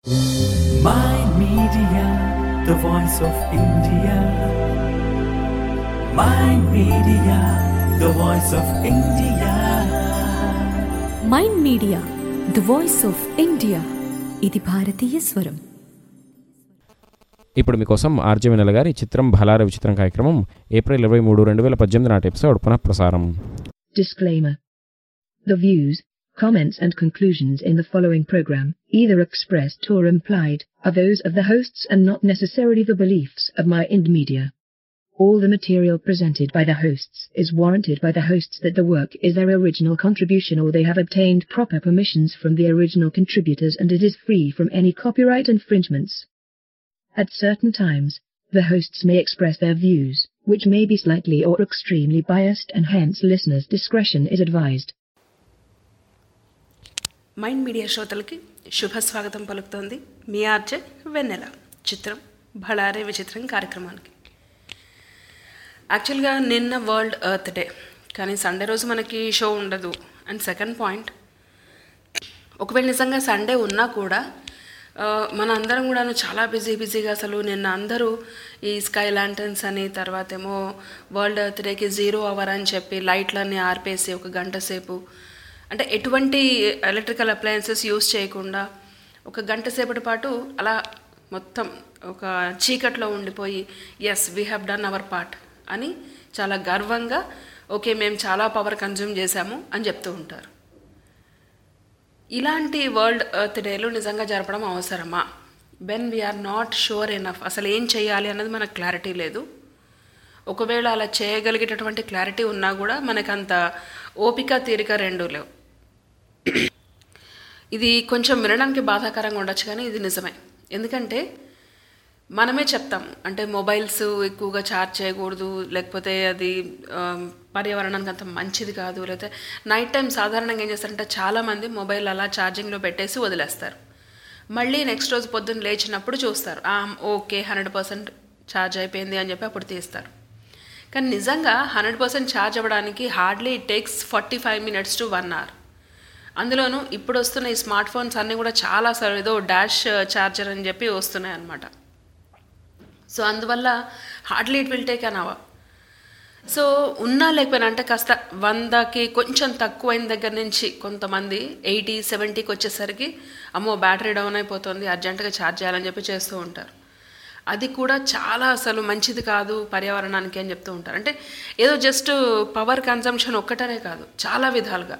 My Media, the voice of India. My Media, the voice of India. Mind media the voice of India ఇది భారతీయ స్వరం ఇప్పుడు మీకోసం RJ vinyl గారి చిత్రం భలార విచిత్రం కార్యక్రమం ఏప్రిల్ ఇరవై మూడు రెండు వేల పద్దెనిమిది నాటి ఎపిసోడ్ పునఃప్రసారం Disclaimer. The views, comments and conclusions in the following program, either expressed or implied, are those of the hosts and not necessarily the beliefs of my Ind Media. All the material presented by the hosts is warranted by the hosts that the work is their original contribution or they have obtained proper permissions from the original contributors and it is free from any copyright infringements. At certain times, the hosts may express their views, which may be slightly or extremely biased and hence listeners' discretion is advised. Mind Media శ్రోతలకి శుభ స్వాగతం పలుకుతోంది మీ RJ వెన్నెల చిత్రం భళారే విచిత్రం కార్యక్రమానికి యాక్చువల్గా నిన్న World Earth Day కానీ సండే రోజు మనకి షో ఉండదు అండ్ సెకండ్ పాయింట్ ఒకవేళ నిజంగా సండే ఉన్నా కూడా ఆ, మన అందరం కూడాను చాలా బిజీ బిజీగా అసలు నిన్న అందరూ ఈ స్కై ల్యాంటర్న్స్ అని తర్వాత ఏమో వరల్డ్ ఎర్త్ డేకి జీరో అవర్ అని చెప్పి లైట్లన్నీ ఆర్పేసి ఒక గంట సేపు అంటే ఎటువంటి ఎలక్ట్రికల్ అప్లయన్సెస్ యూస్ చేయకుండా ఒక గంట సేపటి పాటు అలా మొత్తం ఒక చీకట్లో ఉండిపోయి yes we have done our part అని చాలా గర్వంగా ఓకే మేము చాలా పవర్ కన్జ్యూమ్ చేశాము అని చెప్తూ ఉంటారు ఇలాంటి వరల్డ్ ఎర్త్ డేలు నిజంగా జరపడం అవసరమా when we are not sure enough అసలు ఏం చేయాలి అన్నది మనకు క్లారిటీ లేదు ఒకవేళ అలా చేయగలిగేటటువంటి క్లారిటీ ఉన్నా కూడా మనకంత ఓపిక తీరిక రెండూ లేవు ఇది కొంచెం వినడానికి బాధాకరంగా ఉండొచ్చు కానీ ఇది నిజమే ఎందుకంటే మనమే చెప్తాము అంటే మొబైల్స్ ఎక్కువగా ఛార్జ్ చేయకూడదు లేకపోతే అది ఆ, పర్యావరణానికి అంత మంచిది కాదు లేకపోతే నైట్ టైం సాధారణంగా ఏం చేస్తారంటే చాలామంది మొబైల్ అలా ఛార్జింగ్లో పెట్టేసి వదిలేస్తారు మళ్ళీ నెక్స్ట్ రోజు పొద్దున్న లేచినప్పుడు చూస్తారు "ఆ, ఓకే హండ్రెడ్ పర్సెంట్ ఛార్జ్ అయిపోయింది అని చెప్పి అప్పుడు తీస్తారు కానీ నిజంగా హండ్రెడ్ పర్సెంట్ ఛార్జ్ అవ్వడానికి hardly it takes forty five minutes to one hour అందులోనూ ఇప్పుడు వస్తున్న ఈ స్మార్ట్ ఫోన్స్ అన్నీ కూడా చాలా సార్ ఏదో డాష్ ఛార్జర్ అని చెప్పి వస్తున్నాయి అన్నమాట సో అందువల్ల hardly it will take an hour so ఉన్నా లేకపోయినా అంటే కాస్త వందకి కొంచెం తక్కువైన దగ్గర నుంచి కొంతమంది ఎయిటీ సెవెంటీకి వచ్చేసరికి అమ్మో బ్యాటరీ డౌన్ అయిపోతుంది అర్జెంటుగా ఛార్జ్ చేయాలని చెప్పి చేస్తూ ఉంటారు అది కూడా చాలా అసలు మంచిది కాదు పర్యావరణానికి అని చెప్తూ ఉంటారు అంటే ఏదో జస్ట్ పవర్ కన్జంప్షన్ ఒక్కటనే కాదు చాలా విధాలుగా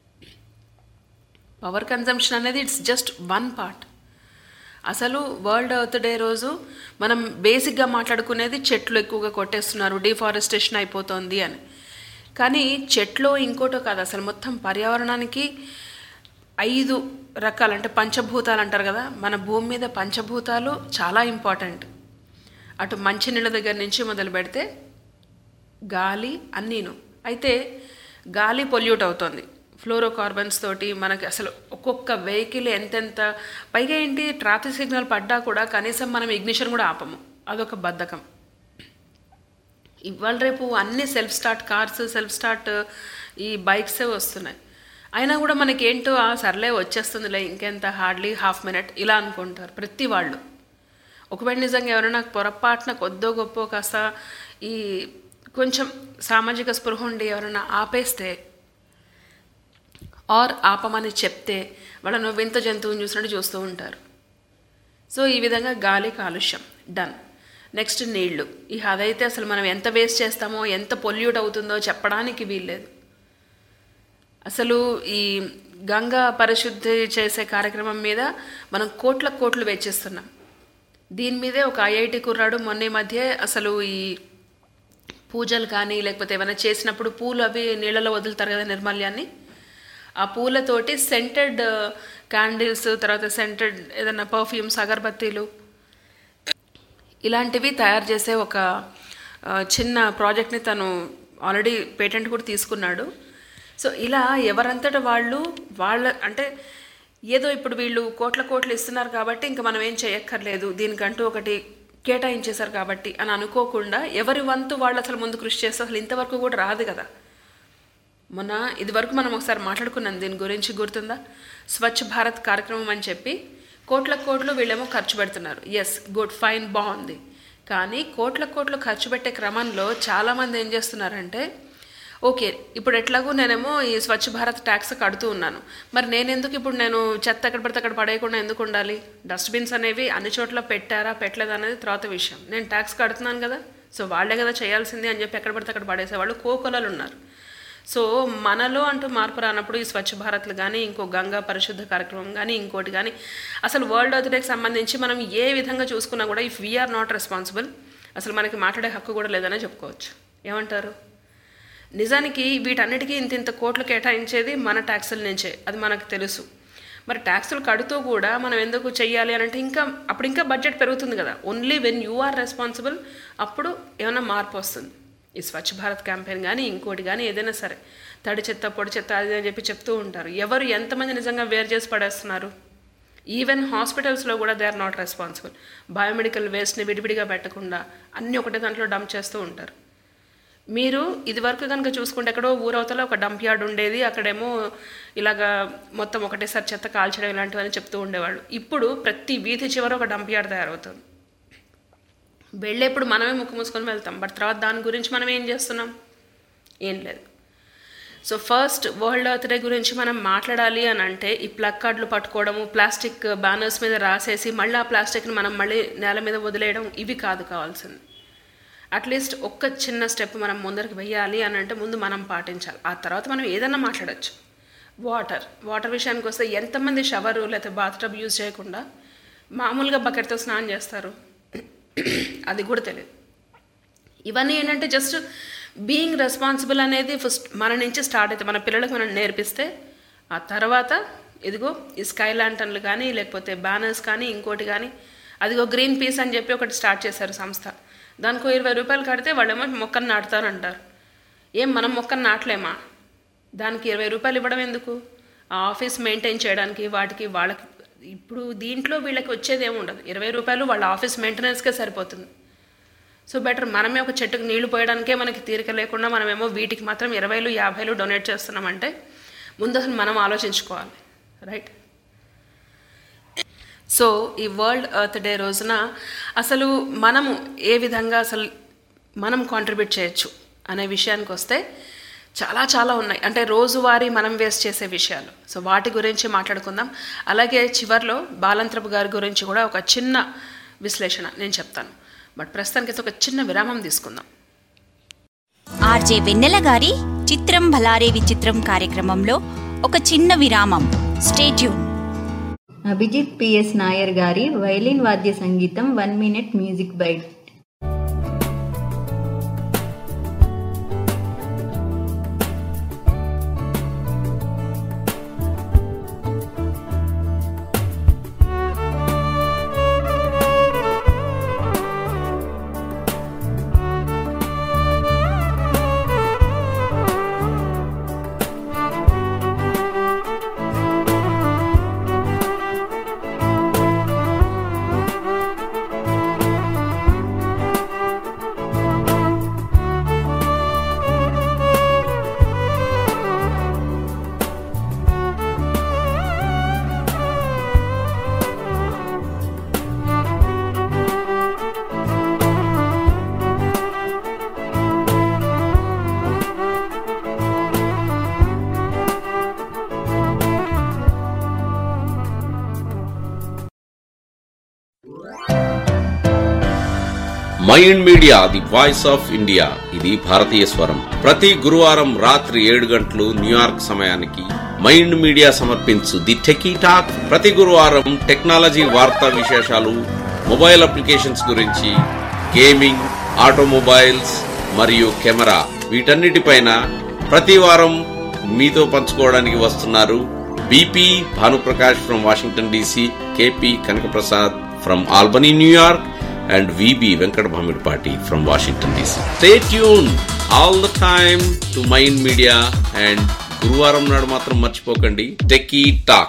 పవర్ కన్జంప్షన్ అనేది ఇట్స్ జస్ట్ వన్ పార్ట్ అసలు వరల్డ్ ఎర్త్ డే రోజు మనం బేసిక్గా మాట్లాడుకునేది చెట్లు ఎక్కువగా కొట్టేస్తున్నారు డిఫారెస్టేషన్ అయిపోతుంది అని కానీ చెట్లు ఇంకోటో కాదు అసలు మొత్తం పర్యావరణానికి ఐదు రకాలు అంటే పంచభూతాలు అంటారు కదా మన భూమి మీద పంచభూతాలు చాలా ఇంపార్టెంట్ అటు మంచినీళ్ళ దగ్గర నుంచి మొదలు పెడితే గాలి అన్నీను అయితే గాలి పొల్యూట్ అవుతుంది ఫ్లోరోకార్బన్స్ తోటి మనకి అసలు ఒక్కొక్క వెహికల్ ఎంతెంత పైగా ఏంటి ట్రాఫిక్ సిగ్నల్ పడ్డా కూడా కనీసం మనం ఇగ్నిషన్ కూడా ఆపము అదొక బద్ధకం ఇవాళ రేపు అన్ని self start cars self start ఈ బైక్సే వస్తున్నాయి అయినా కూడా మనకేంటో ఆ సర్లే వచ్చేస్తుందిలే ఇంకెంత హార్డ్లీ హాఫ్ మినిట్ ఇలా అనుకుంటారు ప్రతి వాళ్ళు ఒకవేళ నిజంగా ఎవరైనా పొరపాటున కొద్దో గొప్ప కాస్త ఈ కొంచెం సామాజిక స్పృహ ఉండి ఎవరైనా ఆపేస్తే ఆర్ ఆపమని చెప్తే వాళ్ళను వింత జంతువుని చూసినట్టు చూస్తూ ఉంటారు సో ఈ విధంగా గాలి కాలుష్యం డన్ నెక్స్ట్ నీళ్లు ఇక అదైతే అసలు మనం ఎంత వేస్ట్ చేస్తామో ఎంత పొల్యూట్ అవుతుందో చెప్పడానికి వీల్లేదు అసలు ఈ గంగా పరిశుద్ధి చేసే కార్యక్రమం మీద మనం కోట్ల కోట్లు వెచ్చిస్తున్నాం దీని మీదే ఒక ఐఐటి కుర్రాడు మొన్న ఈ మధ్య అసలు ఈ పూజలు కానీ లేకపోతే ఏమైనా చేసినప్పుడు పూలు అవి నీళ్ళలో వదులుతారు కదా నిర్మల్యాన్ని ఆ పూలతోటి సెంటెడ్ క్యాండిల్స్ తర్వాత సెంటెడ్ ఏదైనా పర్ఫ్యూమ్స్ అగరబత్తీలు ఇలాంటివి తయారు చేసే ఒక ఆ, చిన్న ప్రాజెక్ట్ని తను ఆల్రెడీ పేటెంట్ కూడా తీసుకున్నాడు సో ఇలా ఎవరంతట వాళ్ళు వాళ్ళ అంటే ఏదో ఇప్పుడు వీళ్ళు కోట్ల కోట్లు ఇస్తున్నారు కాబట్టి ఇంకా మనం ఏం చేయక్కర్లేదు దీనికంటూ ఒకటి కేటాయించేశారు కాబట్టి అని అనుకోకుండా ఎవరి వంతు వాళ్ళు అసలు ముందు కృషి చేస్తే అసలు ఇంతవరకు కూడా రాదు కదా మొన్న ఇది వరకు మనం ఒకసారి మాట్లాడుకున్నాం దీని గురించి గుర్తుందా స్వచ్ఛ భారత్ కార్యక్రమం అని చెప్పి కోట్ల కోట్లు వీళ్ళేమో ఖర్చు పెడుతున్నారు ఎస్ గుడ్ ఫైన్ బాగుంది కానీ కోట్ల కోట్లు ఖర్చు పెట్టే క్రమంలో చాలామంది ఏం చేస్తున్నారంటే ఓకే ఇప్పుడు ఎట్లాగూ నేనేమో ఈ స్వచ్ఛ భారత్ ట్యాక్స్ కడుతూ ఉన్నాను మరి నేను ఎందుకు ఇప్పుడు నేను చెత్త ఎక్కడ పడితే అక్కడ పడేయకుండా ఎందుకు ఉండాలి డస్ట్బిన్స్ అనేవి అన్ని చోట్ల పెట్టారా పెట్టలేదు అనేది తర్వాత విషయం నేను ట్యాక్స్ కడుతున్నాను కదా సో వాళ్ళే కదా చేయాల్సింది అని చెప్పి ఎక్కడ పడితే అక్కడ పడేసేవాళ్ళు కోకొలలు ఉన్నారు సో మనలో అంటూ మార్పు రానప్పుడు ఈ స్వచ్ఛ భారత్లు కానీ ఇంకో గంగా పరిశుద్ధ కార్యక్రమం కానీ ఇంకోటి కానీ అసలు వరల్డ్ ఎర్త్ డేకి సంబంధించి మనం ఏ విధంగా చూసుకున్నా కూడా ఇఫ్ వీఆర్ నాట్ రెస్పాన్సిబుల్ అసలు మనకి మాట్లాడే హక్కు కూడా లేదనే చెప్పుకోవచ్చు ఏమంటారు నిజానికి వీటన్నిటికీ ఇంత ఇంత కోట్లు కేటాయించేది మన ట్యాక్సుల నుంచే అది మనకు తెలుసు మరి ట్యాక్సులు కడుతూ కూడా మనం ఎందుకు చెయ్యాలి అని అంటే ఇంకా అప్పుడు ఇంకా బడ్జెట్ పెరుగుతుంది కదా only when you are responsible అప్పుడు ఏమైనా మార్పు వస్తుంది ఈ స్వచ్ఛ భారత్ క్యాంపెయిన్ కానీ ఇంకోటి కానీ ఏదైనా సరే తడి చెత్త పొడి చెత్త అది అని చెప్పి చెప్తూ ఉంటారు ఎవరు ఎంతమంది నిజంగా వేరు చేసి పడేస్తున్నారు ఈవెన్ హాస్పిటల్స్లో కూడా they are not responsible biomedical వేస్ట్ని విడివిడిగా పెట్టకుండా అన్నీ ఒకటే దాంట్లో డంప్ చేస్తూ ఉంటారు మీరు ఇదివరకు కనుక చూసుకుంటే ఎక్కడో ఊరవతల ఒక డంప్ యార్డ్ ఉండేది అక్కడేమో ఇలాగా మొత్తం ఒకటేసారి చెత్త కాల్చడం ఇలాంటివన్నీ చెప్తూ ఉండేవాళ్ళు ఇప్పుడు ప్రతి వీధి చివర ఒక డంప్ యార్డ్ తయారవుతుంది వెళ్ళేప్పుడు మనమే ముక్కు మూసుకొని వెళ్తాం బట్ తర్వాత దాని గురించి మనం ఏం చేస్తున్నాం ఏం లేదు so first World Earth Day గురించి మనం మాట్లాడాలి అని అంటే ఈ ప్లగ్ కార్డులు పట్టుకోవడము ప్లాస్టిక్ బ్యానర్స్ మీద రాసేసి మళ్ళీ ఆ ప్లాస్టిక్ని మనం మళ్ళీ నేల మీద వదిలేయడం ఇవి కాదు కావాల్సింది అట్లీస్ట్ ఒక్క చిన్న స్టెప్ మనం ముందరికి వెయ్యాలి అని అంటే ముందు మనం పాటించాలి ఆ తర్వాత మనం ఏదన్నా మాట్లాడచ్చు వాటర్ వాటర్ విషయానికి వస్తే ఎంతమంది షవరు లేకపోతే బాత్ టబ్ యూజ్ చేయకుండా మామూలుగా బకెట్తో స్నానం చేస్తారు అది కూడా తెలియదు ఇవన్నీ ఏంటంటే జస్ట్ బీయింగ్ రెస్పాన్సిబుల్ అనేది ఫస్ట్ మన నుంచి స్టార్ట్ అవుతుంది మన పిల్లలకు మనం నేర్పిస్తే ఆ తర్వాత ఇదిగో ఈ స్కై ల్యాంటన్లు కానీ లేకపోతే బ్యానర్స్ కానీ ఇంకోటి కానీ అదిగో గ్రీన్ పీస్ అని చెప్పి ఒకటి స్టార్ట్ చేశారు సంస్థ దానికో ఇరవై రూపాయలు కడితే వాళ్ళేమో మొక్కను నాటుతారు అంటారు ఏం మనం మొక్కను నాటలేమా దానికి ఇరవై రూపాయలు ఇవ్వడం ఎందుకు ఆ ఆఫీస్ మెయింటైన్ చేయడానికి వాటికి వాళ్ళకి ఇప్పుడు దీంట్లో వీళ్ళకి వచ్చేది ఏమి ఉండదు ఇరవై రూపాయలు వాళ్ళ ఆఫీస్ మెయింటెనెన్స్కే సరిపోతుంది సో బెటర్ మనమే ఒక చెట్టుకు నీళ్లు పోయడానికే మనకి తీరిక లేకుండా మనమేమో వీటికి మాత్రం ఇరవైలు యాభైలు డొనేట్ చేస్తున్నామంటే ముందు అసలు మనం ఆలోచించుకోవాలి రైట్ సో ఈ వరల్డ్ ఎర్త్ డే రోజున అసలు మనము ఏ విధంగా అసలు మనం కాంట్రిబ్యూట్ చేయొచ్చు అనే విషయానికి వస్తే చాలా చాలా ఉన్నాయి అంటే రోజువారీ మనం వేస్ట్ చేసే విషయాలు సో వాటి గురించి మాట్లాడుకుందాం అలాగే చివర్లో బాలంత్రపు గారి గురించి కూడా ఒక చిన్న విశ్లేషణ నేను చెప్తాను బట్ ప్రస్తుతానికి అయితే ఒక చిన్న విరామం తీసుకుందాం ఆర్జే వెన్నెల గారి చిత్రం భలారే విచిత్రం కార్యక్రమంలో ఒక చిన్న విరామం స్టేట్యూన్ అభిజిత్ పిఎస్ నాయర్ గారి వైలిన్ వాద్య సంగీతం one minute music bite Mind media the voice of India ఇది భారతీయ స్వరం ప్రతి గురువారం రాత్రి ఏడు గంటలు న్యూయార్క్ సమయానికి మైండ్ మీడియా సమర్పించు ది టెకీ టాక్ ప్రతి గురువారం టెక్నాలజీ వార్తా విశేషాలు మొబైల్ అప్లికేషన్స్ గురించి గేమింగ్ ఆటోమొబైల్స్ మరియు కెమెరా వీటన్నిటిపైన ప్రతి వారం మీతో పంచుకోవడానికి వస్తున్నారు BP Bhanuprakash from Washington DC KP Kanakaprasad from Albany New York and VB Venkat Bhamidpati from Washington DC. Stay tuned all the time to Mind Media and గురువారం నాడు మాత్రం మర్చిపోకండి Techie Talk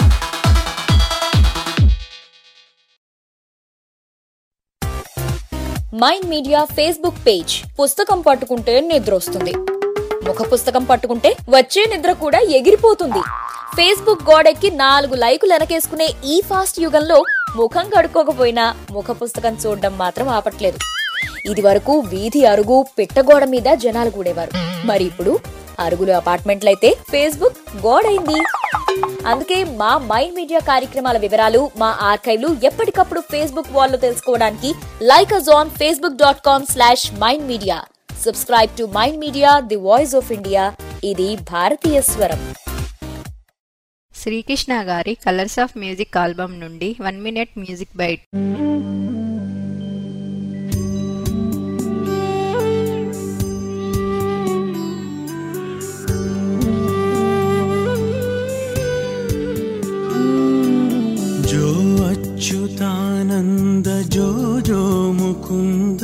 Mind Media Facebook page పుస్తకం పట్టుకుంటే నిద్ర వస్తుంది ముఖ పుస్తకం పట్టుకుంటే వచ్చే నిద్ర కూడా ఎగిరిపోతుంది ఫేస్బుక్ గోడెక్కి నాలుగు లైకులు వెనకేసుకునే ఈ ఫాస్ట్ యుగంలో ముఖం కడుక్కోకపోయినా ముఖ పుస్తకం చూడడం మాత్రం ఆపట్లేదు ఇది వరకు వీధి అరుగు పిట్టగోడ మీద జనాలు కూడేవారు మరి ఇప్పుడు అరుగులు అపార్ట్మెంట్లయితే ఫేస్బుక్ గోడైంది అందుకే మా మైండ్ మీడియా కార్యక్రమాల వివరాలు మా ఆర్కైవ్లు ఎప్పటికప్పుడు ఫేస్బుక్ వాల్లో తెలుసుకోవడానికి like us on facebook dot com slash mind media subscribe to mind media the voice of India ఇది భారతీయ స్వరం శ్రీకృష్ణ గారి కలర్స్ ఆఫ్ మ్యూజిక్ ఆల్బమ్ నుండి వన్ మినిట్ మ్యూజిక్ బైట్ जो अच्युतानन्द जो जो मुकुन्द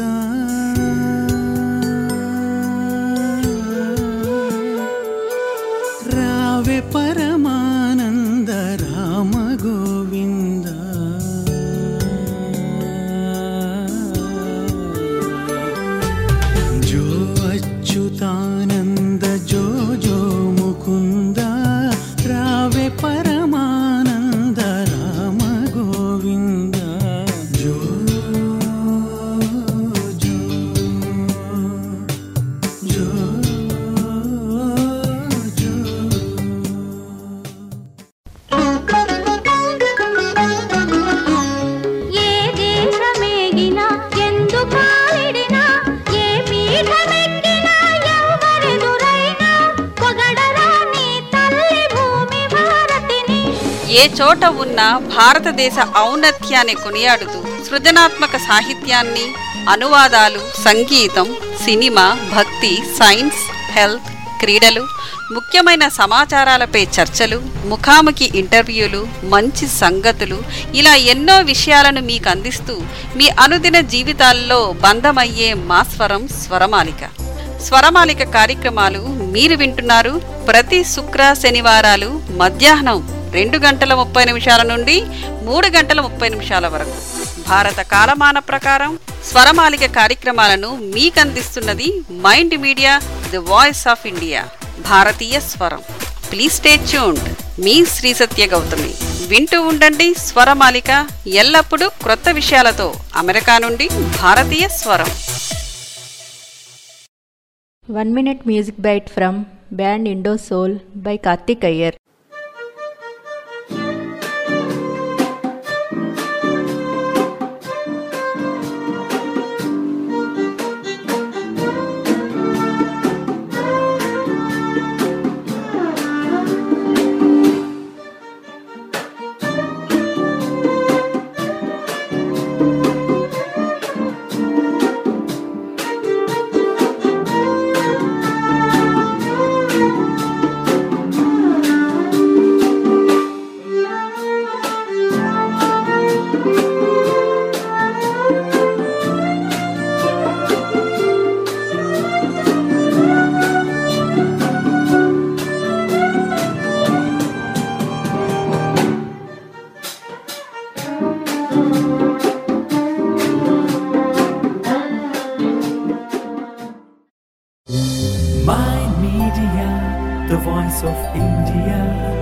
रावे परमानन्द राम गोविन्द जो अच्युतानन्द जो जो मुकुन्द रावे परमानन्द राम गोविन्द जो जो जो ఏ దేశమేగినా ఎందు కాలిడినా ఏ పీఠమెక్కినా ఎవరెదురైనా పొగడరా నీ తల్లి భూమి భారతిని ఏ చోట ఉన్న భారతదేశ ఔన్నత్యాన్ని కొనియాడుతూ సృజనాత్మక సాహిత్యాన్ని అనువాదాలు సంగీతం సినిమా భక్తి సైన్స్ హెల్త్ క్రీడలు ముఖ్యమైన సమాచారాలపై చర్చలు ముఖాముఖి ఇంటర్వ్యూలు మంచి సంగతులు ఇలా ఎన్నో విషయాలను మీకు అందిస్తూ మీ అనుదిన జీవితాల్లో బంధమయ్యే మా స్వరం స్వరమాలిక స్వరమాలిక కార్యక్రమాలు మీరు వింటున్నారు ప్రతి శుక్ర శనివారాలు మధ్యాహ్నం రెండు గంటల ముప్పై నిమిషాల నుండి మూడు గంటల ముప్పై నిమిషాల వరకు భారత కాలమాన ప్రకారం స్వరమాలిక కార్యక్రమాలను మీకు అందిస్తున్నది Mind media the voice of India భారతీయ స్వరం ప్లీజ్ స్టే ట్యూన్డ్ మీ శ్రీ సత్య గౌతమి వింటూ ఉండండి స్వరమాలిక ఎల్లప్పుడూ క్రొత్త విషయాలతో అమెరికా నుండి భారతీయ స్వరం one minute music bite from band Indo soul by Karthik Iyer Mind Media, the voice of India.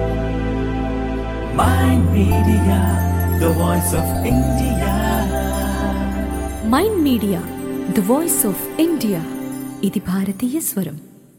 Mind Media, the voice of India. Mind media the voice of India ఇది భారతీయ స్వరం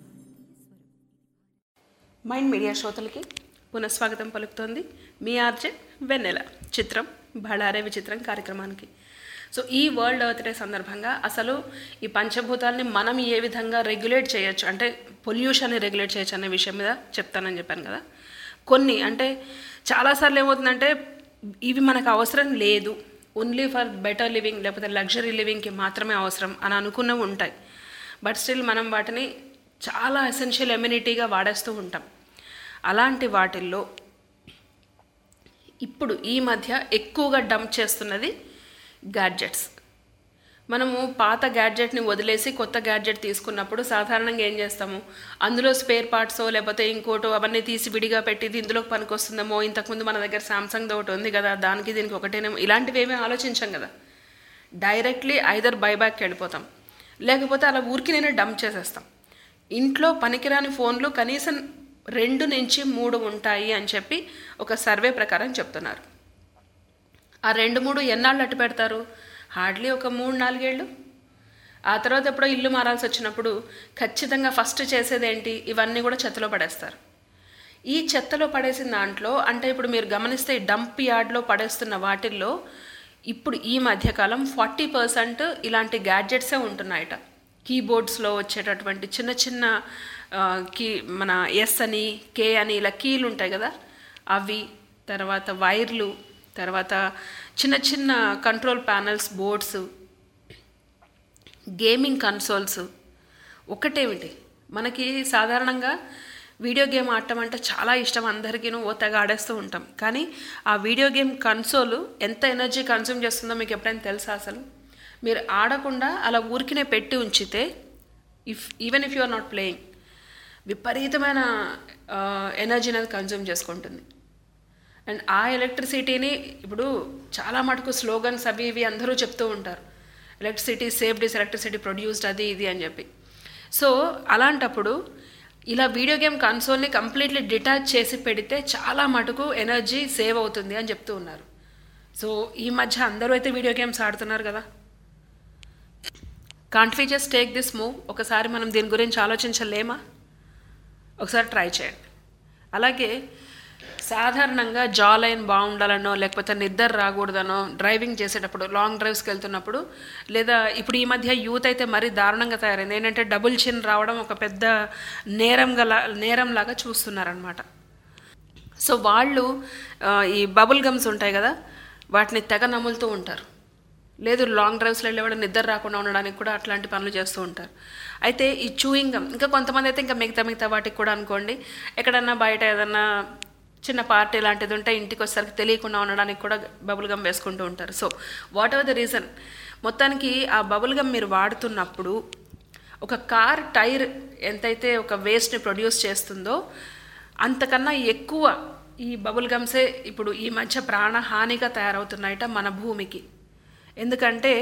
మైండ్ మీడియా శ్రోతలకి పునఃస్వాగతం పలుకుతోంది మీ ఆర్జే వెన్నెల చిత్రం బళారే విచిత్రం కార్యక్రమానికి సో ఈ వరల్డ్ ఎర్త్ డే సందర్భంగా అసలు ఈ పంచభూతాలని మనం ఏ విధంగా రెగ్యులేట్ చేయొచ్చు అంటే పొల్యూషన్ని రెగ్యులేట్ చేయొచ్చు అనే విషయం మీద చెప్తానని చెప్పాను కదా కొన్ని అంటే చాలాసార్లు ఏమవుతుందంటే ఇవి మనకు అవసరం లేదు ఓన్లీ ఫర్ బెటర్ లివింగ్ లేకపోతే లగ్జరీ లివింగ్కి మాత్రమే అవసరం అని అనుకున్నవి ఉంటాయి బట్ స్టిల్ మనం వాటిని చాలా ఎసెన్షియల్ ఎమ్యూనిటీగా వాడేస్తూ ఉంటాం అలాంటి వాటిల్లో ఇప్పుడు ఈ మధ్య ఎక్కువగా డంప్ చేస్తున్నది గ్యాడ్జెట్స్ మనము పాత గ్యాడ్జెట్ని వదిలేసి కొత్త గ్యాడ్జెట్ తీసుకున్నప్పుడు సాధారణంగా ఏం చేస్తాము అందులో స్పేర్ పార్ట్సో లేకపోతే ఇంకోటో అవన్నీ తీసి విడిగా పెట్టి ఇది ఇందులోకి పనికొస్తుందేమో ఇంతకుముందు మన దగ్గర సామ్సంగ్ ఒకటి ఉంది కదా దానికి దీనికి ఒకటేనేమో ఇలాంటివి ఏమీ ఆలోచించాం కదా డైరెక్ట్లీ ఐదర్ బైబ్యాక్కి వెళ్ళిపోతాం లేకపోతే అలా ఊరికి నేను డంప్ చేసేస్తాం ఇంట్లో పనికిరాని ఫోన్లు కనీసం రెండు నుంచి మూడు ఉంటాయి అని చెప్పి ఒక సర్వే ప్రకారం చెప్తున్నారు ఆ రెండు మూడు ఎన్నాళ్ళు అట్టు పెడతారు హార్డ్లీ ఒక మూడు నాలుగేళ్ళు ఆ తర్వాత ఎప్పుడో ఇల్లు మారాల్సి వచ్చినప్పుడు ఖచ్చితంగా ఫస్ట్ చేసేది ఏంటి ఇవన్నీ కూడా చెత్తలో పడేస్తారు ఈ చెత్తలో పడేసిన దాంట్లో అంటే ఇప్పుడు మీరు గమనిస్తే ఈ డంప్ యార్డ్లో పడేస్తున్న వాటిల్లో ఇప్పుడు ఈ మధ్యకాలం ఫార్టీ పర్సెంట్ ఇలాంటి గ్యాడ్జెట్సే ఉంటున్నాయట కీబోర్డ్స్లో వచ్చేటటువంటి చిన్న చిన్న ఆ, కీ మన ఎస్ అని కే అని ఇలా కీలు ఉంటాయి కదా అవి తర్వాత వైర్లు తర్వాత చిన్న చిన్న control panels boards gaming consoles ఒకటేమిటి మనకి సాధారణంగా వీడియో గేమ్ ఆడటం అంటే చాలా ఇష్టం అందరికీను ఓ తెగ ఆడేస్తూ ఉంటాం కానీ ఆ వీడియో గేమ్ కన్సోల్ ఎంత ఎనర్జీ కన్సూమ్ చేస్తుందో మీకు ఎప్పుడైనా తెలుసా అసలు మీరు ఆడకుండా అలా ఊరికినే పెట్టి ఉంచితే if even if you are not playing విపరీతమైన ఎనర్జీ అనేది కన్జ్యూమ్ చేసుకుంటుంది అండ్ ఆ ఎలక్ట్రిసిటీని ఇప్పుడు చాలా మటుకు స్లోగన్స్ అవి ఇవి అందరూ చెప్తూ ఉంటారు electricity saved is electricity produced అది ఇది అని చెప్పి సో అలాంటప్పుడు ఇలా వీడియో గేమ్ కన్సోల్ని కంప్లీట్లీ డిటాచ్ చేసి పెడితే చాలా మటుకు ఎనర్జీ సేవ్ అవుతుంది అని చెప్తూ ఉన్నారు సో ఈ మధ్య అందరూ అయితే వీడియో గేమ్స్ ఆడుతున్నారు కదా can't we just take this move ఒకసారి మనం దీని గురించి ఆలోచించలేమా ఒకసారి ట్రై చేయండి అలాగే సాధారణంగా జా లైన్ బాగుండాలనో లేకపోతే నిద్ర రాకూడదనో డ్రైవింగ్ చేసేటప్పుడు లాంగ్ డ్రైవ్స్కి వెళ్తున్నప్పుడు లేదా ఇప్పుడు ఈ మధ్య యూత్ అయితే మరీ దారుణంగా తయారైంది ఏంటంటే డబుల్ చిన్ రావడం ఒక పెద్ద నేరం గల నేరంలాగా చూస్తున్నారనమాట సో వాళ్ళు ఆ, ఈ బబుల్ గమ్స్ ఉంటాయి కదా వాటిని తెగ నములుతూ ఉంటారు లేదు లాంగ్ డ్రైవ్స్లో వెళ్ళేవాడు నిద్ర రాకుండా ఉండడానికి కూడా అట్లాంటి పనులు చేస్తూ ఉంటారు అయితే ఈ చూయింగ్ గమ్ ఇంకా కొంతమంది అయితే ఇంకా మిగతా మిగతా వాటికి కూడా అనుకోండి ఎక్కడన్నా బయట ఏదన్నా చిన్న పార్టీ లాంటిది ఉంటే ఇంటికి వచ్చేసరికి తెలియకుండా ఉండడానికి కూడా బబుల్ గమ్ వేసుకుంటూ ఉంటారు so whatever the reason మొత్తానికి ఆ బబుల్ గమ్ మీరు వాడుతున్నప్పుడు ఒక కార్ టైర్ ఎంతైతే ఒక వేస్ట్ని ప్రొడ్యూస్ చేస్తుందో అంతకన్నా ఎక్కువ ఈ బబుల్ గమ్సే ఇప్పుడు ఈ మధ్య ప్రాణహానిగా తయారవుతున్నాయట మన భూమికి ఎందుకంటే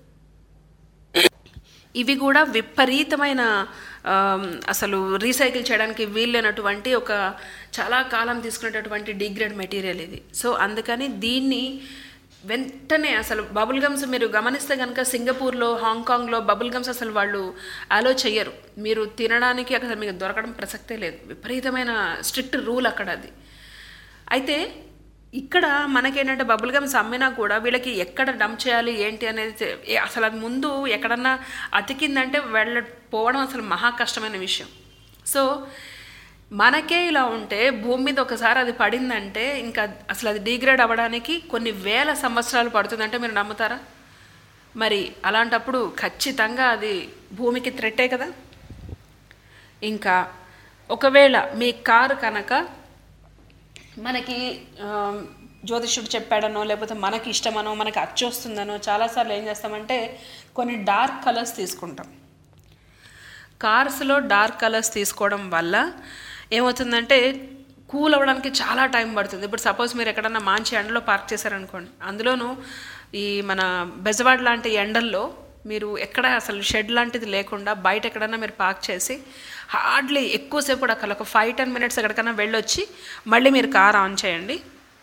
ఇవి కూడా విపరీతమైన ఆమ్, అసలు రీసైకిల్ చేయడానికి వీల్లేనటువంటి ఒక చాలా కాలం తీసుకునేటటువంటి డిగ్రేడ్ మెటీరియల్ ఇది సో అందుకని దీన్ని వెంటనే అసలు బబుల్ గమ్స్ మీరు గమనిస్తే కనుక సింగపూర్లో హాంకాంగ్లో బబుల్ గమ్స్ అసలు వాళ్ళు అలో చెయ్యరు మీరు తినడానికి అసలు మీకు దొరకడం ప్రసక్తే లేదు విపరీతమైన స్ట్రిక్ట్ రూల్ అక్కడ అది అయితే ఇక్కడ మనకేంటంటే బబుల్ గమ్స్ అమ్మినా కూడా వీళ్ళకి ఎక్కడ డంప్ చేయాలి ఏంటి అనేది తె- ఏ- అసలు అది ముందు ఎక్కడన్నా అతికిందంటే వెళ్ళ పోవడం అసలు మహా కష్టమైన విషయం సో మనకే ఇలా ఉంటే భూమి మీద ఒకసారి అది పడిందంటే ఇంకా అసలు అది డిగ్రేడ్ అవ్వడానికి కొన్ని వేల సంవత్సరాలు పడుతుందంటే మీరు నమ్ముతారా మరి అలాంటప్పుడు ఖచ్చితంగా అది భూమికి థ్రెట్టే కదా ఇంకా ఒకవేళ మీ కారు కనుక మనకి ఆ, జ్యోతిష్యుడు చెప్పాడనో లేకపోతే మనకి ఇష్టమనో మనకి అచ్చు వస్తుందనో చాలాసార్లు ఏం చేస్తామంటే కొన్ని డార్క్ కలర్స్ తీసుకుంటాం కార్స్లో డార్క్ కలర్స్ తీసుకోవడం వల్ల ఏమవుతుందంటే కూల్ అవ్వడానికి చాలా టైం పడుతుంది ఇప్పుడు సపోజ్ మీరు ఎక్కడన్నా మంచి ఎండలో పార్క్ చేశారనుకోండి అందులోనూ ఈ మన బెజవాడ్ లాంటి ఎండల్లో మీరు ఎక్కడ అసలు షెడ్ లాంటిది లేకుండా బయట ఎక్కడన్నా మీరు పార్క్ చేసి హార్డ్లీ ఎక్కువసేపు కూడా అక్కడ ఒక ఫైవ్ టెన్ మినిట్స్ ఎక్కడికైనా వెళ్ళొచ్చి మళ్ళీ మీరు కార్ ఆన్ చేయండి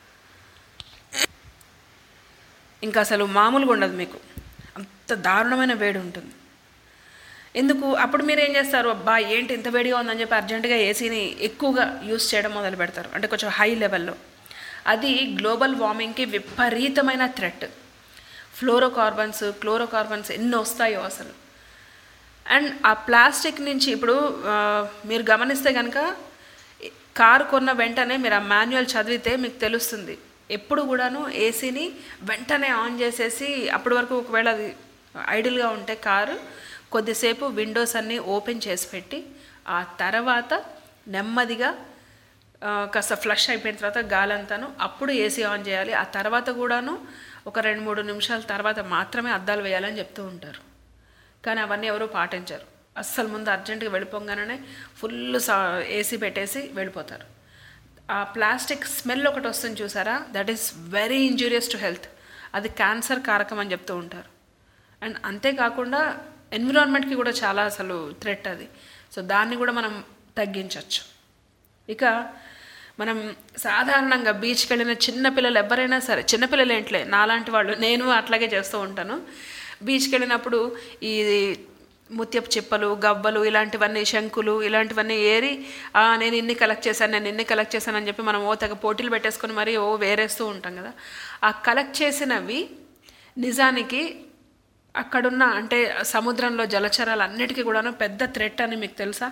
ఇంకా అసలు మామూలుగా ఉండదు మీకు అంత దారుణమైన వేడి ఉంటుంది ఎందుకు అప్పుడు మీరు ఏం చేస్తారు అబ్బా ఏంటి ఇంత వేడిగా ఉందని చెప్పి అర్జెంటుగా ఏసీని ఎక్కువగా యూస్ చేయడం మొదలు పెడతారు అంటే కొంచెం హై లెవెల్లో అది గ్లోబల్ వార్మింగ్కి విపరీతమైన థ్రెట్ ఫ్లోరోకార్బన్స్ క్లోరోకార్బన్స్ ఎన్ని వస్తాయో అసలు అండ్ ఆ ప్లాస్టిక్ నుంచి ఇప్పుడు ఆ, మీరు గమనిస్తే కనుక కారు కొన్న వెంటనే మీరు ఆ మాన్యువల్ చదివితే మీకు తెలుస్తుంది ఎప్పుడు కూడాను ఏసీని వెంటనే ఆన్ చేసేసి అప్పటి వరకు ఒకవేళ అది ఐడిల్గా ఉంటే కారు కొద్దిసేపు విండోస్ అన్నీ ఓపెన్ చేసి పెట్టి ఆ తర్వాత నెమ్మదిగా ఆ, కాస్త ఫ్లష్ అయిపోయిన తర్వాత గాలంతాను అప్పుడు ఏసీ ఆన్ చేయాలి ఆ తర్వాత కూడాను ఒక రెండు మూడు నిమిషాల తర్వాత మాత్రమే అద్దాలు వేయాలని చెప్తూ ఉంటారు కానీ అవన్నీ ఎవరూ పాటించరు అస్సలు ముందు అర్జెంటుగా వెళ్ళిపోగానే ఫుల్ సా ఏసీ పెట్టేసి వెళ్ళిపోతారు ఆ ప్లాస్టిక్ స్మెల్ ఒకటి వస్తుంది చూసారా that is very injurious to health అది క్యాన్సర్ కారకం అని చెప్తూ ఉంటారు అండ్ అంతేకాకుండా ఎన్విరాన్మెంట్కి కూడా చాలా అసలు థ్రెట్ అది సో దాన్ని కూడా మనం తగ్గించవచ్చు ఇక మనం సాధారణంగా బీచ్కి వెళ్ళిన చిన్నపిల్లలు ఎవరైనా సరే చిన్నపిల్లలు ఏంట్లే నాలాంటి వాళ్ళు నేను అట్లాగే చేస్తూ ఉంటాను బీచ్కి వెళ్ళినప్పుడు ఈ ముత్యపు చిప్పలు గవ్వలు ఇలాంటివన్నీ శంకులు ఇలాంటివన్నీ ఏరి "ఆ, నేను ఇన్ని కలెక్ట్ చేశాను నేను ఇన్ని కలెక్ట్ చేశాను అని చెప్పి మనం ఓ తెగ పోటీలు పెట్టేసుకొని మరీ ఓ వేరేస్తూ ఉంటాం కదా ఆ కలెక్ట్ చేసినవి నిజానికి అక్కడున్న అంటే సముద్రంలో జలచరాలు అన్నిటికీ కూడాను పెద్ద థ్రెట్ అని మీకు తెలుసా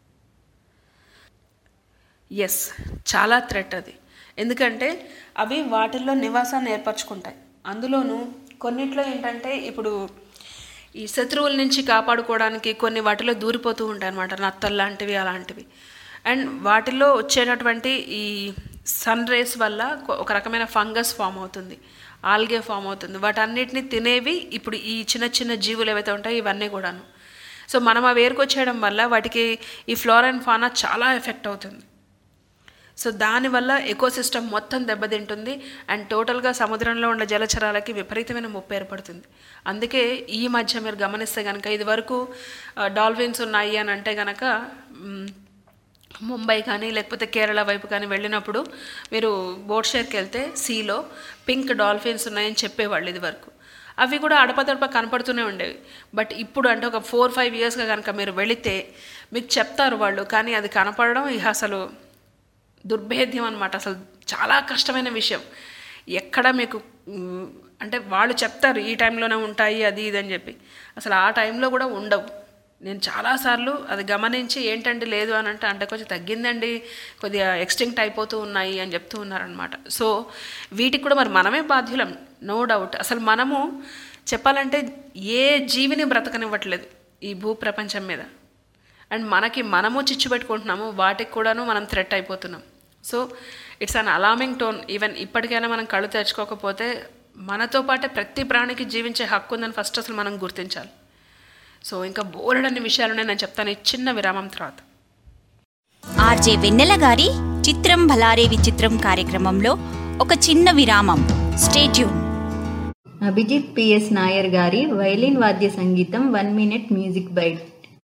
ఎస్ చాలా థ్రెట్ అది ఎందుకంటే అవి వాటిల్లో నివాసాన్ని ఏర్పరచుకుంటాయి అందులోనూ కొన్నిట్లో ఏంటంటే ఇప్పుడు ఈ శత్రువుల నుంచి కాపాడుకోవడానికి కొన్ని వాటిలో దూరిపోతూ ఉంటాయి అన్నమాట నత్తలు లాంటివి అలాంటివి అండ్ వాటిల్లో వచ్చేటటువంటి ఈ సన్ రేస్ వల్ల కొ- ఒక రకమైన ఫంగస్ ఫామ్ అవుతుంది ఆల్గే ఫామ్ అవుతుంది వాటన్నిటిని తినేవి ఇప్పుడు ఈ చిన్న చిన్న జీవులు ఏవైతే ఉంటాయో ఇవన్నీ కూడాను సో మనం అవి ఏరుకొచ్చేయడం వల్ల వాటికి ఈ ఫ్లోర్ అండ్ ఫానా చాలా ఎఫెక్ట్ అవుతుంది సో దానివల్ల ఎకోసిస్టమ్ మొత్తం దెబ్బతింటుంది అండ్ టోటల్గా సముద్రంలో ఉన్న జలచరాలకి విపరీతమైన ముప్పు ఏర్పడుతుంది అందుకే ఈ మధ్య మీరు గమనిస్తే కనుక ఇదివరకు డాల్ఫిన్స్ ఉన్నాయి అని అంటే కనుక మ్, ముంబై కానీ లేకపోతే కేరళ వైపు కానీ వెళ్ళినప్పుడు మీరు బోట్ షేర్కి వెళ్తే సీలో పింక్ డాల్ఫిన్స్ ఉన్నాయని చెప్పేవాళ్ళు ఇదివరకు అవి కూడా అడపదడప కనపడుతూనే ఉండేవి బట్ ఇప్పుడు అంటే ఒక ఫోర్ ఫైవ్ ఇయర్స్గా కనుక మీరు వెళితే మీకు చెప్తారు వాళ్ళు కానీ అది కనపడడం ఇక అసలు దుర్భేద్యం అనమాట అసలు చాలా కష్టమైన విషయం ఎక్కడ మీకు మ్, అంటే వాళ్ళు చెప్తారు ఈ టైంలోనే ఉంటాయి అది ఇది అని చెప్పి అసలు ఆ టైంలో కూడా ఉండవు నేను చాలాసార్లు అది గమనించి ఏంటండి లేదు అని అంటే అంటే కొంచెం తగ్గిందండి కొద్దిగా ఎక్స్టింక్ట్ అయిపోతూ ఉన్నాయి అని చెప్తూ ఉన్నారనమాట సో వీటికి కూడా మరి మనమే బాధ్యులం నో డౌట్ అసలు మనము చెప్పాలంటే ఏ జీవిని బ్రతకనివ్వట్లేదు ఈ భూ ప్రపంచం మీద అండ్ మనకి మనము చిచ్చు పెట్టుకుంటున్నాము వాటికి కూడాను మనం థ్రెట్ అయిపోతున్నాం so it's an alarming tone even ఇప్పటికైనా మనం కళ్ళు తెరుచుకోకపోతే మనతో పాటే ప్రతి ప్రాణికి జీవించే హక్కు ఉందని ఫస్ట్ అసలు మనం గుర్తించాలి సో ఇంకా బోలెడన్ని విషయాలునే నేను చెప్తాను ఈ చిన్న విరామం తర్వాత ఆర్జే వెన్నెల గారి చిత్రం భలారే విచిత్రం కార్యక్రమంలో ఒక చిన్న విరామం స్టేట్యూన్ అభిజిత్ పిఎస్ నాయర్ గారి వైలిన్ వాద్య సంగీతం వన్ మినిట్ మ్యూజిక్ బైట్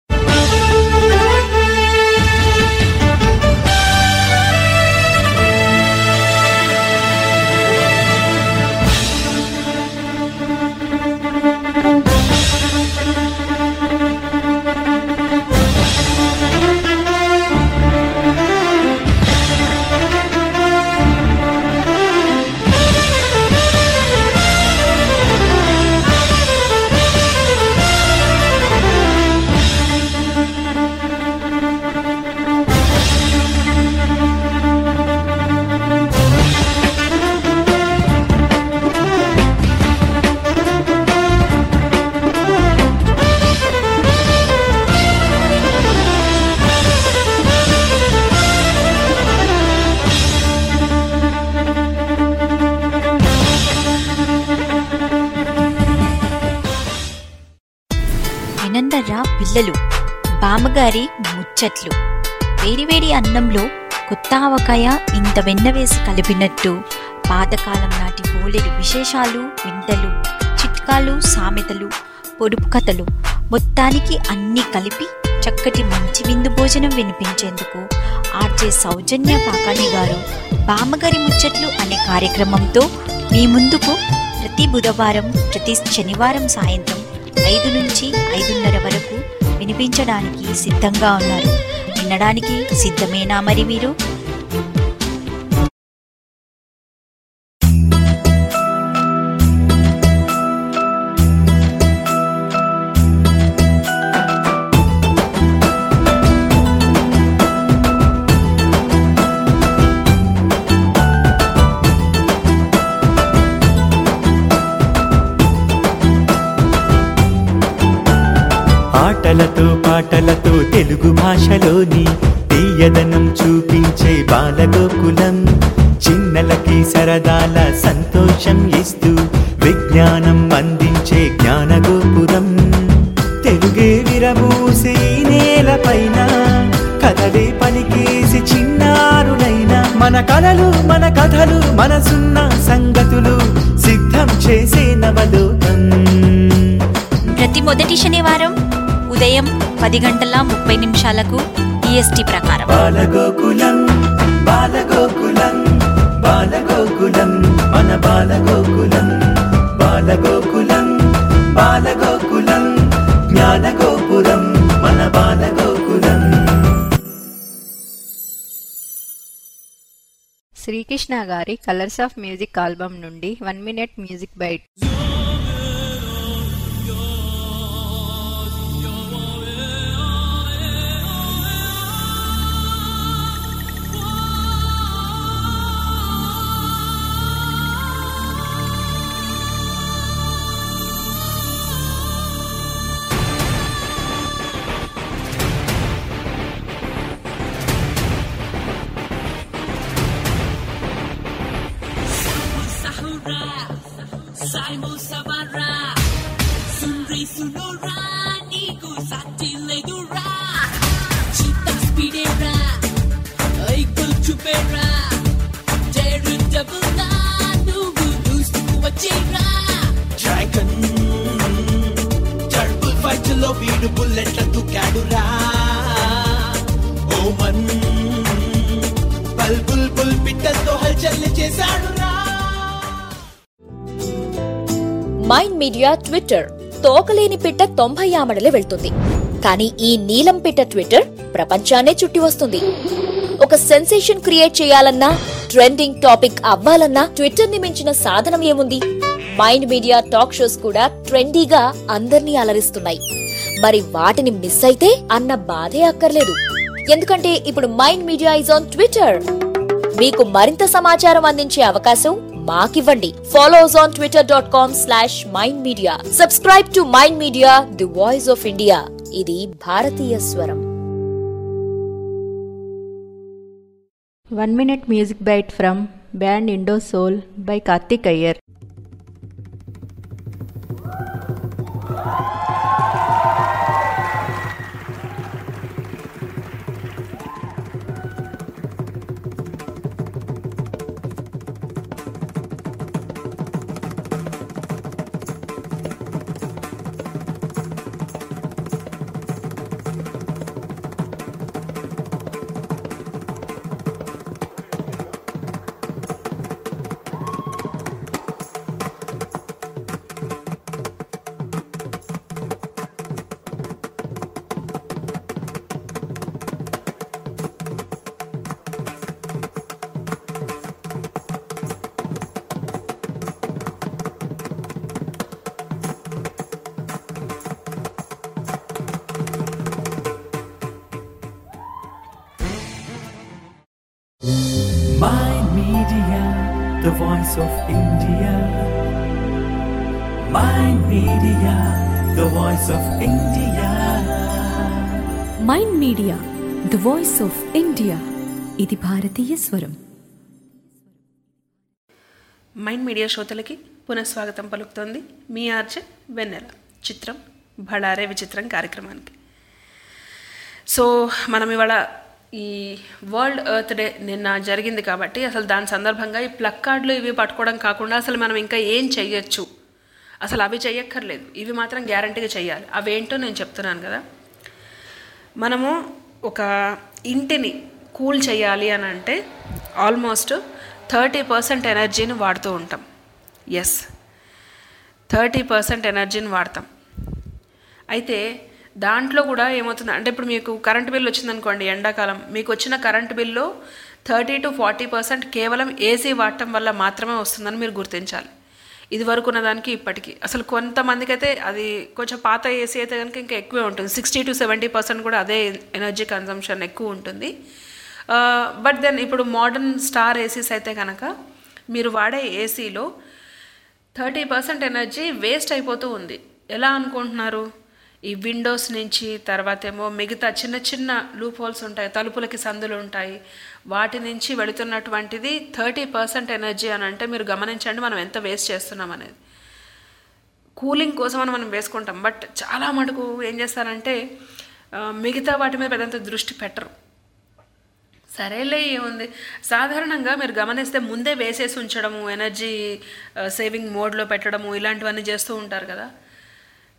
వినందర్రా పిల్లలు బామ్మగారి ముచ్చట్లు వేడివేడి అన్నంలో కొత్త ఆవకాయ ఇంత వెన్న వేసి కలిపినట్టు పాతకాలం నాటి బోలెడు విశేషాలు వింతలు చిట్కాలు సామెతలు పొడుపు కథలు మొత్తానికి అన్నీ కలిపి చక్కటి మంచి విందు భోజనం వినిపించేందుకు ఆర్జే సౌజన్య పాకాని గారు బామ్మగారి ముచ్చట్లు అనే కార్యక్రమంతో మీ ముందుకు ప్రతి బుధవారం ప్రతి శనివారం సాయంత్రం ఐదు నుంచి ఐదున్నర వరకు వినిపించడానికి సిద్ధంగా ఉన్నారు వినడానికి సిద్ధమేనా మరి మీరు ఆటలతో పాటలతో తెలుగు భాషలోని తీయదనం చూపించే బాలగోకులం చిన్నలకి సరదాల సంతోషం ఇస్తూ విజ్ఞానం అందించే జ్ఞానగోపురం తెలుగే విరబూసే ఈ నేలపైన కథలే పలికేసి చిన్నారులైన మన కలలు మన కథలు మనసున్న సంగతులు సిద్ధం చేసే నవలోకం ప్రతి మొదటి శనివారం ఉదయం పది గంటల ముప్పై నిమిషాలకు ఈఎస్టీ ప్రకారం బాలగోకులం బాలగోకులం బాలగోకులం మన బాలగోకులం బాలగోకులం బాలగోకులం జ్ఞానగోపురం మన బాలగోకులం శ్రీకృష్ణ గారి కలర్స్ ఆఫ్ మ్యూజిక్ ఆల్బమ్ నుండి one minute music bite Saimu Samara Sunri Sunora Niku Sati Ledura Cita Spidera Aikul Chupera Jeru Dabula Nugu Nustu Wachira dragon టర్బుల్ ఫైట్ లో వీడు బుల్లెట్ల దుకాడురా ఓమన్ బల్ బుల్ బుల్ పిట్టలతో హల్చల్ చేశాడురా మైండ్ మీడియా ట్విట్టర్ తోకలేని పిట్ట తొంభై ఆమడలే వెళ్తుంది కానీ ఈ నీలం పిట్ట ట్విట్టర్ ప్రపంచాన్నే చుట్టి వస్తుంది ఒక సెన్సేషన్ క్రియేట్ చేయాలన్నా ట్రెండింగ్ టాపిక్ అవ్వాలన్నా ట్విట్టర్ ని మించిన సాధనం ఏముంది మైండ్ మీడియా టాక్ షోస్ కూడా ట్రెండీగా అందర్నీ అలరిస్తున్నాయి మరి వాటిని మిస్ అయితే అన్న బాధే అక్కర్లేదు ఎందుకంటే ఇప్పుడు Mind Media is on Twitter మీకు మరింత సమాచారం అందించే అవకాశం మాకివ్వండి follow us on twitter dot com slash mind media subscribe to mind media the voice of India ఇది భారతీయ స్వరం one minute music bite from band Indo soul by Karthik Iyer Mind Media, the voice of India. Mind Media, the voice of India. Mind media the voice of India ఇది భారతీయ స్వరం mind Media శ్రోతలకి పునఃస్వాగతం పలుకుతోంది మీ RJ వెన్నెల చిత్రం భళారే విచిత్రం కార్యక్రమానికి సో మనం ఇవాళ ఈ వరల్డ్ ఎర్త్ డే నిన్న జరిగింది కాబట్టి అసలు దాని సందర్భంగా ఈ ప్లక్ కార్డులు ఇవి పట్టుకోవడం కాకుండా అసలు మనం ఇంకా ఏం చెయ్యొచ్చు అసలు అవి చెయ్యక్కర్లేదు ఇవి మాత్రం గ్యారంటీగా చెయ్యాలి అవేంటో నేను చెప్తున్నాను కదా మనము ఒక ఇంటిని కూల్ చేయాలి అని అంటే ఆల్మోస్ట్ థర్టీ పర్సెంట్ ఎనర్జీని వాడుతూ ఉంటాం ఎస్ థర్టీ పర్సెంట్ ఎనర్జీని వాడతాం అయితే దాంట్లో కూడా ఏమవుతుంది అంటే ఇప్పుడు మీకు కరెంట్ బిల్ వచ్చిందనుకోండి ఎండాకాలం మీకు వచ్చిన కరెంట్ బిల్లో థర్టీ టు ఫార్టీ పర్సెంట్ కేవలం ఏసీ వాడటం వల్ల మాత్రమే వస్తుందని మీరు గుర్తించాలి ఇది వరకు ఉన్న దానికి ఇప్పటికీ అసలు కొంతమందికి అయితే అది కొంచెం పాత ఏసీ అయితే కనుక ఇంకా ఎక్కువే ఉంటుంది సిక్స్టీ టు సెవెంటీ పర్సెంట్ కూడా అదే ఎనర్జీ కన్సంప్షన్ ఎక్కువ ఉంటుంది బట్ దెన్ ఇప్పుడు మోడర్న్ స్టార్ ఏసీస్ అయితే కనుక మీరు వాడే ఏసీలో థర్టీ పర్సెంట్ ఎనర్జీ వేస్ట్ అయిపోతూ ఉంది ఎలా అనుకుంటున్నారు ఈ విండోస్ నుంచి తర్వాత ఏమో మిగతా చిన్న చిన్న లూప్ హోల్స్ ఉంటాయి తలుపులకి సందులు ఉంటాయి వాటి నుంచి వెళుతున్నటువంటిది థర్టీ పర్సెంట్ ఎనర్జీ అని అంటే మీరు గమనించండి మనం ఎంత వేస్ట్ చేస్తున్నాం అనేది కూలింగ్ కోసం అని మనం వేసుకుంటాం బట్ చాలా మటుకు ఏం చేస్తారంటే ఆ, మిగతా వాటి మీద పెద్దంత దృష్టి పెట్టరు సరేలే ఏముంది సాధారణంగా మీరు గమనిస్తే ముందే వేసేసి ఉంచడము ఎనర్జీ సేవింగ్ మోడ్లో పెట్టడము ఇలాంటివన్నీ చేస్తూ ఉంటారు కదా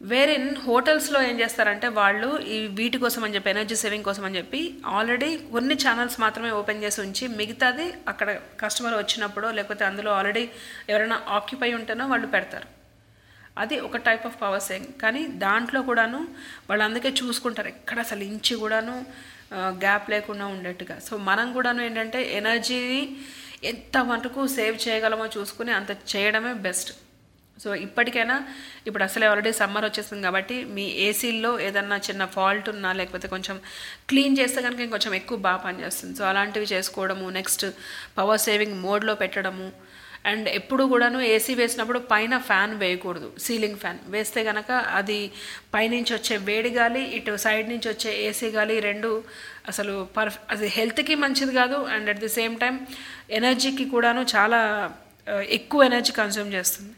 వేరిన్ హోటల్స్లో ఏం చేస్తారంటే వాళ్ళు ఈ వీటి కోసం అని చెప్పి ఎనర్జీ సేవింగ్ కోసం అని చెప్పి ఆల్రెడీ కొన్ని ఛానల్స్ మాత్రమే ఓపెన్ చేసి ఉంచి మిగతాది అక్కడ కస్టమర్ వచ్చినప్పుడు లేకపోతే అందులో ఆల్రెడీ ఎవరైనా ఆక్యుపై ఉంటేనో వాళ్ళు పెడతారు అది ఒక టైప్ ఆఫ్ పవర్ సేవింగ్ కానీ దాంట్లో కూడాను వాళ్ళు అందుకే చూసుకుంటారు ఎక్కడ అసలు ఇంచి కూడాను గ్యాప్ లేకుండా ఉండేట్టుగా సో మనం కూడాను ఏంటంటే ఎనర్జీని ఎంత మటుకు సేవ్ చేయగలమో చూసుకుని అంత చేయడమే బెస్ట్ సో ఇప్పటికైనా ఇప్పుడు అసలే ఆల్రెడీ సమ్మర్ వచ్చేస్తుంది కాబట్టి మీ ఏసీల్లో ఏదన్నా చిన్న ఫాల్ట్ ఉన్నా లేకపోతే కొంచెం క్లీన్ చేస్తే కనుక ఇంకొంచెం ఎక్కువ బాగా పనిచేస్తుంది సో అలాంటివి చేసుకోవడము నెక్స్ట్ పవర్ సేవింగ్ మోడ్లో పెట్టడము అండ్ ఎప్పుడు కూడాను ఏసీ వేసినప్పుడు పైన ఫ్యాన్ వేయకూడదు సీలింగ్ ఫ్యాన్ వేస్తే కనుక అది పైనుంచి వచ్చే వేడి గాలి ఇటు సైడ్ నుంచి వచ్చే ఏసీ గాలి రెండు అసలు పర్ఫ్ అది హెల్త్కి మంచిది కాదు and at the same time ఎనర్జీకి కూడాను చాలా ఆ, ఎక్కువ ఎనర్జీ కన్జ్యూమ్ చేస్తుంది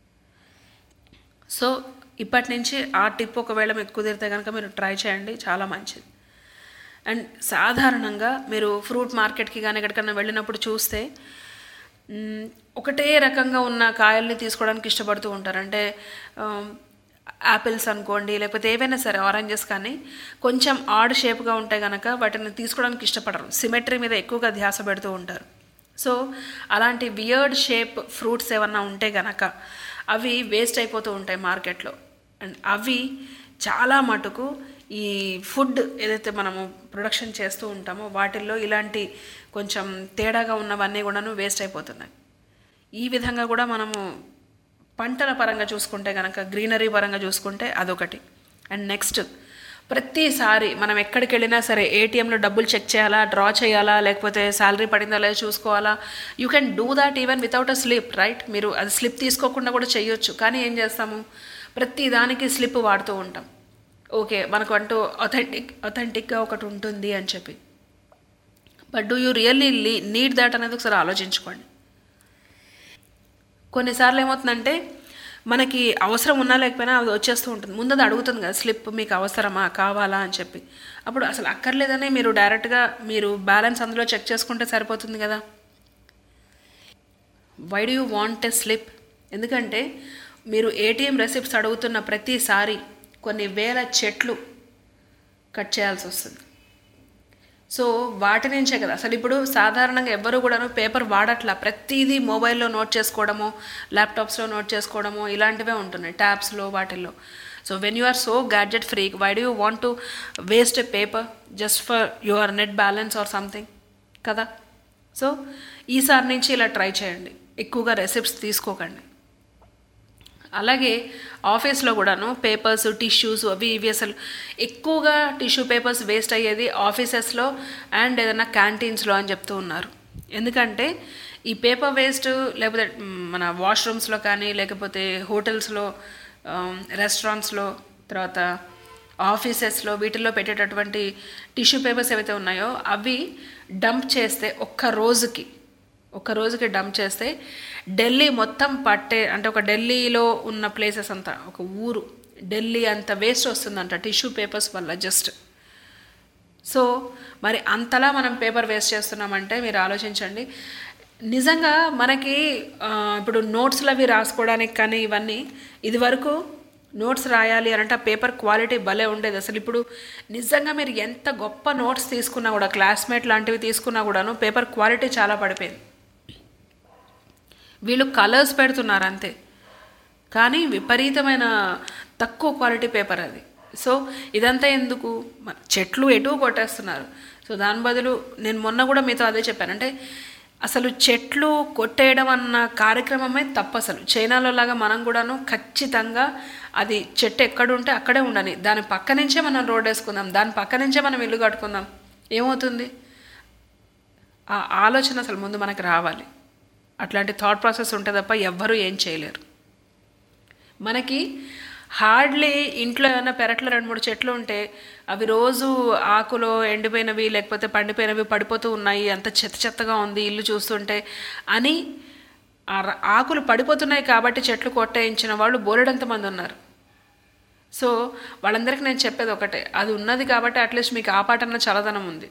సో ఇప్పటి నుంచి ఆ టిప్ ఒకవేళ మీకు కుదిరితే కనుక మీరు ట్రై చేయండి చాలా మంచిది అండ్ సాధారణంగా మీరు ఫ్రూట్ మార్కెట్కి కానీ ఎక్కడికైనా వెళ్ళినప్పుడు చూస్తే మ్, ఒకటే రకంగా ఉన్న కాయల్ని తీసుకోవడానికి ఇష్టపడుతూ ఉంటారు అంటే యాపిల్స్ అనుకోండి లేకపోతే ఏవైనా సరే ఆరెంజెస్ కానీ కొంచెం ఆడ్ షేప్గా ఉంటే కనుక వాటిని తీసుకోవడానికి ఇష్టపడరు సిమెట్రీ మీద ఎక్కువగా ధ్యాస పెడుతూ ఉంటారు సో అలాంటి వియర్డ్ షేప్ ఫ్రూట్స్ ఏమన్నా ఉంటే గనక అవి వేస్ట్ అయిపోతూ ఉంటాయి మార్కెట్లో అండ్ అవి చాలా మటుకు ఈ ఫుడ్ ఏదైతే మనము ప్రొడక్షన్ చేస్తూ ఉంటామో వాటిల్లో ఇలాంటి కొంచెం తేడాగా ఉన్నవన్నీ కూడాను వేస్ట్ అయిపోతున్నాయి ఈ విధంగా కూడా మనము పంటల పరంగా చూసుకుంటే కనుక గ్రీనరీ పరంగా చూసుకుంటే అదొకటి అండ్ నెక్స్ట్ ప్రతిసారి మనం ఎక్కడికి వెళ్ళినా సరే ఏటీఎంలో డబ్బులు చెక్ చేయాలా డ్రా చేయాలా లేకపోతే శాలరీ పడిందా లేదా చూసుకోవాలా you can do that even without a slip right మీరు అది స్లిప్ తీసుకోకుండా కూడా చేయొచ్చు కానీ ఏం చేస్తాము ప్రతి దానికి స్లిప్ వాడుతూ ఉంటాం ఓకే మనకు అంటూ అథెంటిక్ అథెంటిక్గా ఒకటి ఉంటుంది అని చెప్పి but do you really need that అనేది ఒకసారి ఆలోచించుకోండి కొన్నిసార్లు ఏమవుతుందంటే మనకి అవసరం ఉన్నా లేకపోయినా అది వచ్చేస్తూ ఉంటుంది ముందు అది అడుగుతుంది కదా స్లిప్ మీకు అవసరమా కావాలా అని చెప్పి అప్పుడు అసలు అక్కర్లేదని మీరు డైరెక్ట్గా మీరు బ్యాలెన్స్ అందులో చెక్ చేసుకుంటే సరిపోతుంది కదా why do you want a slip ఎందుకంటే మీరు ఏటీఎం రెసిప్ట్స్ అడుగుతున్న ప్రతిసారి కొన్ని వేల చెట్లు కట్ చేయాల్సి వస్తుంది సో వాటి నుంచే కదా అసలు ఇప్పుడు సాధారణంగా ఎవ్వరు కూడాను పేపర్ వాడట్లా ప్రతిదీ మొబైల్లో నోట్ చేసుకోవడము ల్యాప్టాప్స్లో నోట్ చేసుకోవడము ఇలాంటివే ఉంటున్నాయి ట్యాబ్స్లో వాటిల్లో so when you are so gadget free why do you want to waste a paper just for your net balance or something కదా సో ఈసారి నుంచి ఇలా ట్రై చేయండి ఎక్కువగా రెసిప్ట్స్ తీసుకోకండి అలాగే ఆఫీస్లో కూడాను పేపర్స్ టిష్యూస్ అవి ఇవి అసలు ఎక్కువగా టిష్యూ పేపర్స్ వేస్ట్ అయ్యేది ఆఫీసెస్లో అండ్ ఏదైనా క్యాంటీన్స్లో అని చెప్తూ ఉన్నారు ఎందుకంటే ఈ పేపర్ వేస్ట్ లేకపోతే మ్, మన వాష్రూమ్స్లో కానీ లేకపోతే హోటల్స్లో రెస్టారెంట్స్లో తర్వాత ఆఫీసెస్లో వీటిల్లో పెట్టేటటువంటి టిష్యూ పేపర్స్ ఏవైతే ఉన్నాయో అవి డంప్ చేస్తే ఒక్క రోజుకి ఒక రోజుకి డంప్ చేస్తే ఢిల్లీ మొత్తం పట్టే అంటే ఒక ఢిల్లీలో ఉన్న ప్లేసెస్ అంతా ఒక ఊరు ఢిల్లీ అంత వేస్ట్ వస్తుందంట టిష్యూ పేపర్స్ వల్ల జస్ట్ సో మరి అంతలా మనం పేపర్ వేస్ట్ చేస్తున్నామంటే మీరు ఆలోచించండి నిజంగా మనకి ఆ, ఇప్పుడు నోట్స్లు అవి రాసుకోవడానికి కానీ ఇవన్నీ ఇది వరకు నోట్స్ రాయాలి అని అంటే ఆ పేపర్ క్వాలిటీ భలే ఉండేది అసలు ఇప్పుడు నిజంగా మీరు ఎంత గొప్ప నోట్స్ తీసుకున్నా కూడా క్లాస్మేట్ లాంటివి తీసుకున్నా కూడాను పేపర్ క్వాలిటీ చాలా పడిపోయింది వీళ్ళు కలర్స్ పెడుతున్నారు అంతే కానీ విపరీతమైన తక్కువ క్వాలిటీ పేపర్ అది సో ఇదంతా ఎందుకు మ- చెట్లు ఎటు కొట్టేస్తున్నారు సో దాని బదులు నేను మొన్న కూడా మీతో అదే చెప్పాను అంటే అసలు చెట్లు కొట్టేయడం అన్న కార్యక్రమమే తప్పు అసలు చైనాలో లాగా మనం కూడాను ఖచ్చితంగా అది చెట్టు ఎక్కడుంటే అక్కడే ఉండని దాని పక్క నుంచే మనం రోడ్ వేసుకుందాం దాని పక్క నుంచే మనం ఇల్లు కట్టుకుందాం ఏమవుతుంది ఆ ఆలోచన అసలు ముందు మనకు రావాలి అట్లాంటి థాట్ ప్రాసెస్ ఉంటే తప్ప ఎవ్వరూ ఏం చేయలేరు మనకి హార్డ్లీ ఇంట్లో ఏమైనా పెరట్లో రెండు మూడు చెట్లు ఉంటే అవి రోజు ఆకులో ఎండిపోయినవి లేకపోతే పండిపోయినవి పడిపోతూ ఉన్నాయి అంత చెత్త చెత్తగా ఉంది ఇల్లు చూస్తుంటే అని ఆ ర- ఆకులు పడిపోతున్నాయి కాబట్టి చెట్లు కొట్టేయించిన వాళ్ళు బోలెడంత మంది ఉన్నారు సో వాళ్ళందరికీ నేను చెప్పేది ఒకటే అది ఉన్నది కాబట్టి అట్లీస్ట్ మీకు ఆ పాటన్న చల్లదనం ఉంది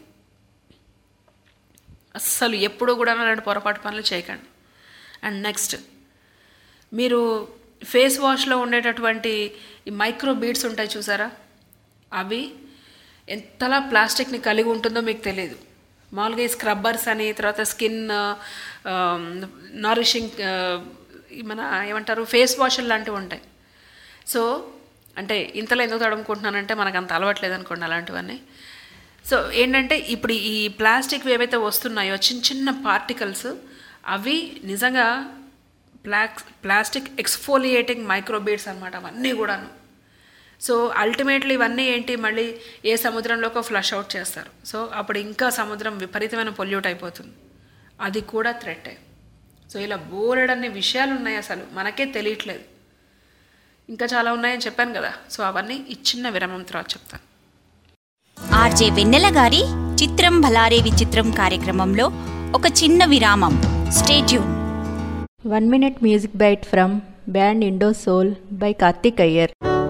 అస్సలు ఎప్పుడూ కూడా అలాంటి పొరపాటు పనులు చేయకండి అండ్ నెక్స్ట్ మీరు ఫేస్ వాష్లో ఉండేటటువంటి ఈ మైక్రో బీడ్స్ ఉంటాయి చూసారా అవి ఎంతలా ప్లాస్టిక్ని కలిగి ఉంటుందో మీకు తెలియదు మామూలుగా ఈ స్క్రబ్బర్స్ అని తర్వాత స్కిన్ నారిషింగ్ మన ఏమంటారు ఫేస్ వాష్ లాంటివి ఉంటాయి సో అంటే ఇంతలో ఎందుకు తడుముకుంటున్నానంటే మనకు అంత అలవాట్లేదు అనుకోండి అలాంటివన్నీ సో ఏంటంటే ఇప్పుడు ఈ ప్లాస్టిక్ ఏవైతే వస్తున్నాయో చిన్న చిన్న పార్టికల్స్ అవి నిజంగా ప్లాక్ ప్లాస్టిక్ ఎక్స్ఫోలియేటింగ్ మైక్రోబీడ్స్ అనమాట అవన్నీ కూడాను సో అల్టిమేట్లీ ఇవన్నీ ఏంటి మళ్ళీ ఏ సముద్రంలోకో ఫ్లష్ అవుట్ చేస్తారు సో అప్పుడు ఇంకా సముద్రం విపరీతమైన పొల్యూట్ అయిపోతుంది అది కూడా థ్రెట్టే సో ఇలా బోలెడన్ని విషయాలు ఉన్నాయి అసలు మనకే తెలియట్లేదు ఇంకా చాలా ఉన్నాయని చెప్పాను కదా సో అవన్నీ ఈ చిన్న విరామం తర్వాత చెప్తాను ఆర్జే వెన్నెల గారి చిత్రం భలారే విచిత్రం కార్యక్రమంలో ఒక చిన్న విరామం stay tuned one minute music bite from band Indo soul by Karthik Iyer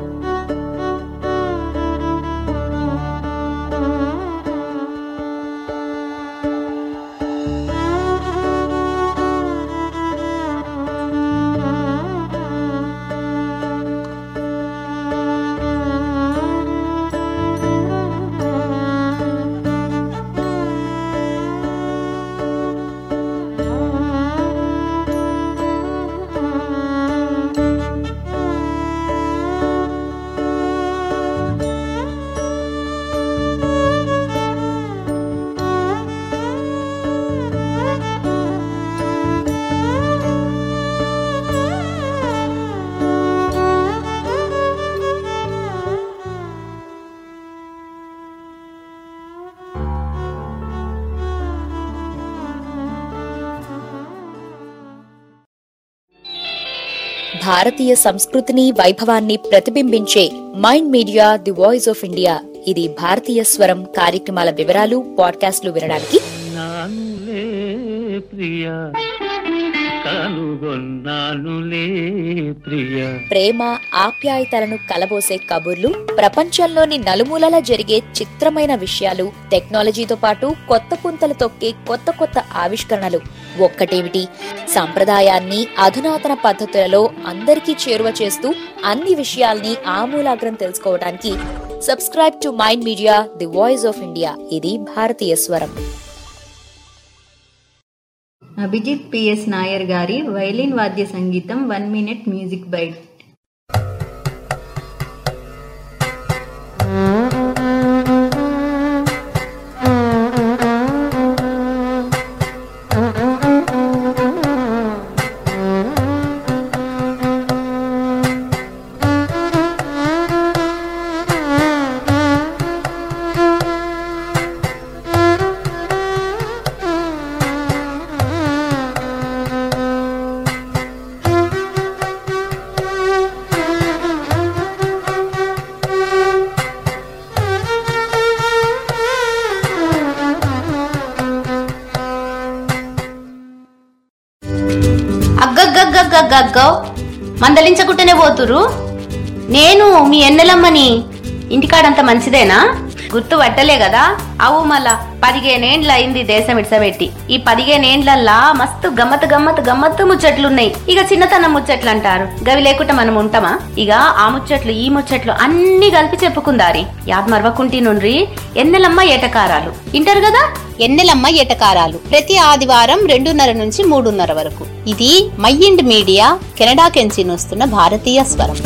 భారతీయ సంస్కృతిని వైభవాన్ని ప్రతిబింబించే mind media the voice of India ఇది భారతీయ స్వరం కార్యక్రమాల వివరాలు పాడ్కాస్ట్లు వినడానికి నానులే ప్రియ కనుగొన్నానులే ప్రియ ప్రేమ ఆప్యాయతలను కలబోసే కబుర్లు ప్రపంచంలోని నలుమూలలా జరిగే చిత్రమైన విషయాలు టెక్నాలజీతో పాటు కొత్త పుంతలు తొక్కే కొత్త కొత్త ఆవిష్కరణలు ఒక్కటేమిటి సంప్రదాయాన్ని అధునాతన పద్ధతులలో అందరికీ చేరువ చేస్తూ అన్ని విషయాల్ని ఆమూలాగ్రం తెలుసుకోవడానికి subscribe to mind media the voice of India ఇది భారతీయ స్వరం అభిజిత్ పిఎస్ నాయర్ గారి వైలిన్ వాద్య సంగీతం వన్ మినిట్ మ్యూజిక్ బైట్ అగ్గగ్గగ్గగ్గగ్గో మందలించకుంటేనే పోతురు నేను మీ ఎన్నెలమ్మని ఇంటికాడంత మంచిదేనా గుర్తు పట్టలే కదా అవు మళ్ళా పదిహేనేండ్ల అయింది దేశం ఇడ్సబెట్టి ఈ పదిహేనేండ్లల్లా మస్తు గమ్మత్ గమ్మత్ గమ్మత్తు ముచ్చట్లున్నాయి ఇక చిన్నతనం ముచ్చట్లు అంటారు గవి లేకుండా మనం ఉంటామా ఇక ఆ ముచ్చట్లు ఈ ముచ్చట్లు అన్ని కలిపి చెప్పుకుందారి యాద్ మరవకుంటి నుండ్రి ఎన్నెలమ్మ ఏటకారాలు ఇంటారు కదా ఎన్నెలమ్మ ఎటకారాలు ప్రతి ఆదివారం రెండున్నర నుంచి మూడున్నర వరకు ఇది మైండ్ మీడియా కెనడా కెంచి వస్తున్న భారతీయ స్వరం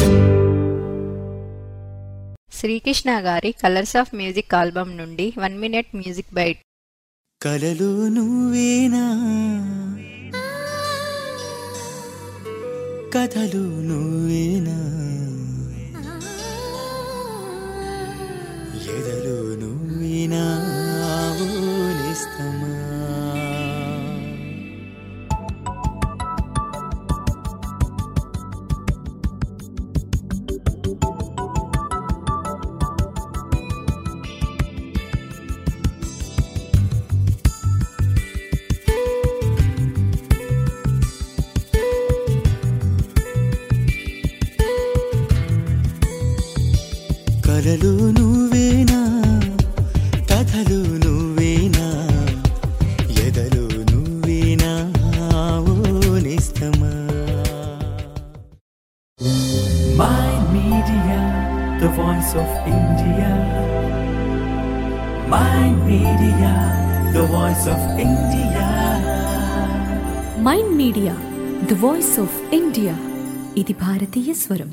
శ్రీకృష్ణ గారి కలర్స్ ఆఫ్ మ్యూజిక్ ఆల్బమ్ నుండి వన్ మినిట్ మ్యూజిక్ బైట్ కలలు నువ్వేనా కథలు నువ్వేనా ఎదలు నువ్వేనా ఆవులిస్తమా కలలు నువ్వేనా కథలు నువ్వేనా ఎదలు నువ్వేనా ఓ నిస్తమా My Media, the voice of India. My Media, the voice of India. Mind media the voice of India ఇది భారతీయ స్వరం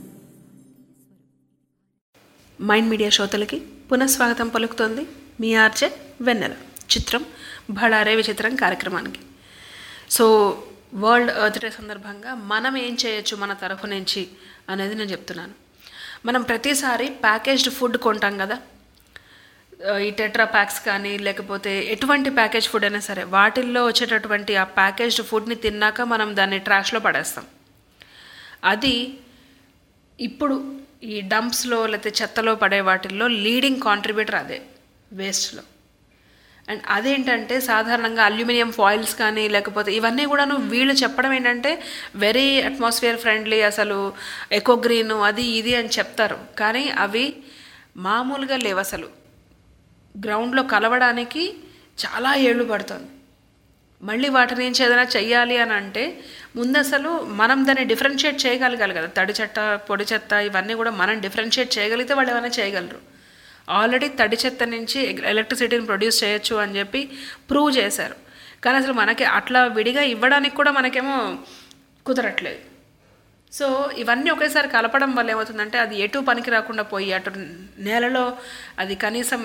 మైండ్ మీడియా శ్రోతలకి పునఃస్వాగతం పలుకుతోంది మీ ఆర్జే వెన్నెల చిత్రం బళారే విచిత్రం కార్యక్రమానికి సో వరల్డ్ ఎర్త్ డే సందర్భంగా మనం ఏం చేయొచ్చు మన తరఫు నుంచి అనేది నేను చెప్తున్నాను మనం ప్రతిసారి ప్యాకేజ్డ్ ఫుడ్ కొంటాం కదా ఆ, ఈ టెట్రా ప్యాక్స్ కానీ లేకపోతే ఎటువంటి ప్యాకేజ్ ఫుడ్ అయినా సరే వాటిల్లో వచ్చేటటువంటి ఆ ప్యాకేజ్డ్ ఫుడ్ని తిన్నాక మనం దాన్ని ట్రాష్లో పడేస్తాం అది ఇప్పుడు ఈ డంప్స్లో లేకపోతే చెత్తలో పడే వాటిల్లో లీడింగ్ కాంట్రిబ్యూటర్ అదే వేస్ట్లో అండ్ అదేంటంటే సాధారణంగా అల్యూమినియం ఫాయిల్స్ కానీ లేకపోతే ఇవన్నీ కూడాను వీళ్ళు చెప్పడం ఏంటంటే వెరీ అట్మాస్ఫియర్ ఫ్రెండ్లీ అసలు ఎకో గ్రీన్ అది ఇది అని చెప్తారు కానీ అవి మామూలుగా లేవు అసలు గ్రౌండ్లో కలవడానికి చాలా ఏళ్ళు పడుతుంది మళ్ళీ వాటిని నుంచి ఏదైనా చెయ్యాలి అని అంటే ముందు అసలు మనం దాన్ని డిఫరెన్షియేట్ చేయగలగాలి కదా తడి చెత్త పొడి చెత్త ఇవన్నీ కూడా మనం డిఫరెన్షియేట్ చేయగలిగితే వాళ్ళు ఏమైనా చేయగలరు ఆల్రెడీ తడి చెత్త నుంచి ఎలక్ట్రిసిటీని ప్రొడ్యూస్ చేయొచ్చు అని చెప్పి ప్రూవ్ చేశారు కానీ అసలు మనకి అట్లా విడిగా ఇవ్వడానికి కూడా మనకేమో కుదరట్లేదు సో ఇవన్నీ ఒకేసారి కలపడం వల్ల ఏమవుతుందంటే అది ఎటు పనికి రాకుండా పోయి అటు నేలలో అది కనీసం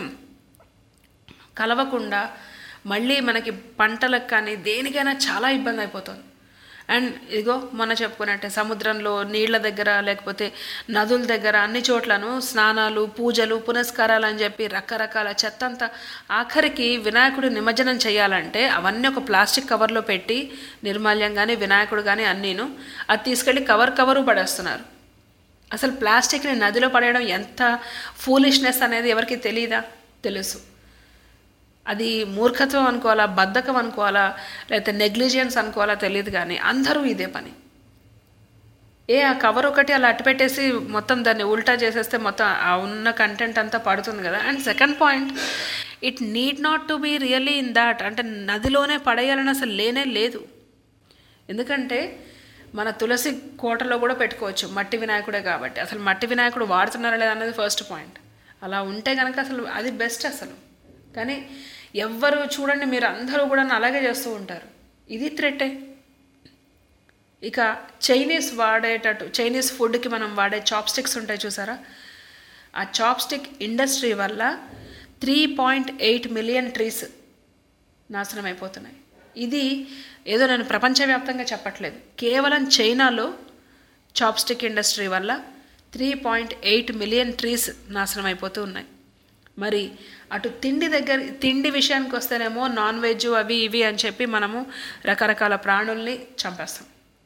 కలవకుండా మళ్ళీ మనకి పంటలకు కానీ దేనికైనా చాలా ఇబ్బంది అయిపోతుంది అండ్ ఇదిగో మొన్న చెప్పుకున్నట్టే సముద్రంలో నీళ్ల దగ్గర లేకపోతే నదుల దగ్గర అన్ని చోట్లను స్నానాలు పూజలు పునస్కారాలు అని చెప్పి రకరకాల చెత్త అంతా ఆఖరికి వినాయకుడు నిమజ్జనం చేయాలంటే అవన్నీ ఒక ప్లాస్టిక్ కవర్లో పెట్టి నిర్మాల్యం కానీ వినాయకుడు కానీ అన్నీను అది తీసుకెళ్ళి కవర్ కవరు పడేస్తున్నారు అసలు ప్లాస్టిక్ని నదిలో పడేయడం ఎంత ఫూలిష్నెస్ అనేది ఎవరికి తెలియదా తెలుసు అది మూర్ఖత్వం అనుకోవాలా బద్ధకం అనుకోవాలా లేకపోతే నెగ్లిజియన్స్ అనుకోవాలా తెలియదు కానీ అందరూ ఇదే పని ఏ ఆ కవర్ ఒకటి అలా అట్టు పెట్టేసి మొత్తం దాన్ని ఉల్టా చేసేస్తే మొత్తం ఆ ఉన్న కంటెంట్ అంతా పడుతుంది కదా and second point it need not to be really in that అంటే నదిలోనే పడేయాలని అసలు లేనే లేదు ఎందుకంటే మన తులసి కోటలో కూడా పెట్టుకోవచ్చు మట్టి వినాయకుడే కాబట్టి అసలు మట్టి వినాయకుడు వాడుతున్నారా లేదా అనేది ఫస్ట్ పాయింట్ అలా ఉంటే కనుక అసలు అది బెస్ట్ అసలు కానీ ఎవ్వరు చూడండి మీరు అందరూ కూడా అలాగే చేస్తూ ఉంటారు ఇది థ్రెట్టే ఇక చైనీస్ వాడేటట్టు చైనీస్ ఫుడ్కి మనం వాడే చాప్ స్టిక్స్ ఉంటాయి చూసారా ఆ చాప్ స్టిక్ ఇండస్ట్రీ వల్ల three point eight million trees నాశనం అయిపోతున్నాయి ఇది ఏదో నేను ప్రపంచవ్యాప్తంగా చెప్పట్లేదు కేవలం చైనాలో చాప్ స్టిక్ ఇండస్ట్రీ వల్ల three point eight million trees నాశనం అయిపోతూ ఉన్నాయి మరి అటు తిండి దగ్గర తిండి విషయానికి వస్తేనేమో నాన్ వెజ్ అవి ఇవి అని చెప్పి మనము రకరకాల ప్రాణుల్ని చంపేస్తాం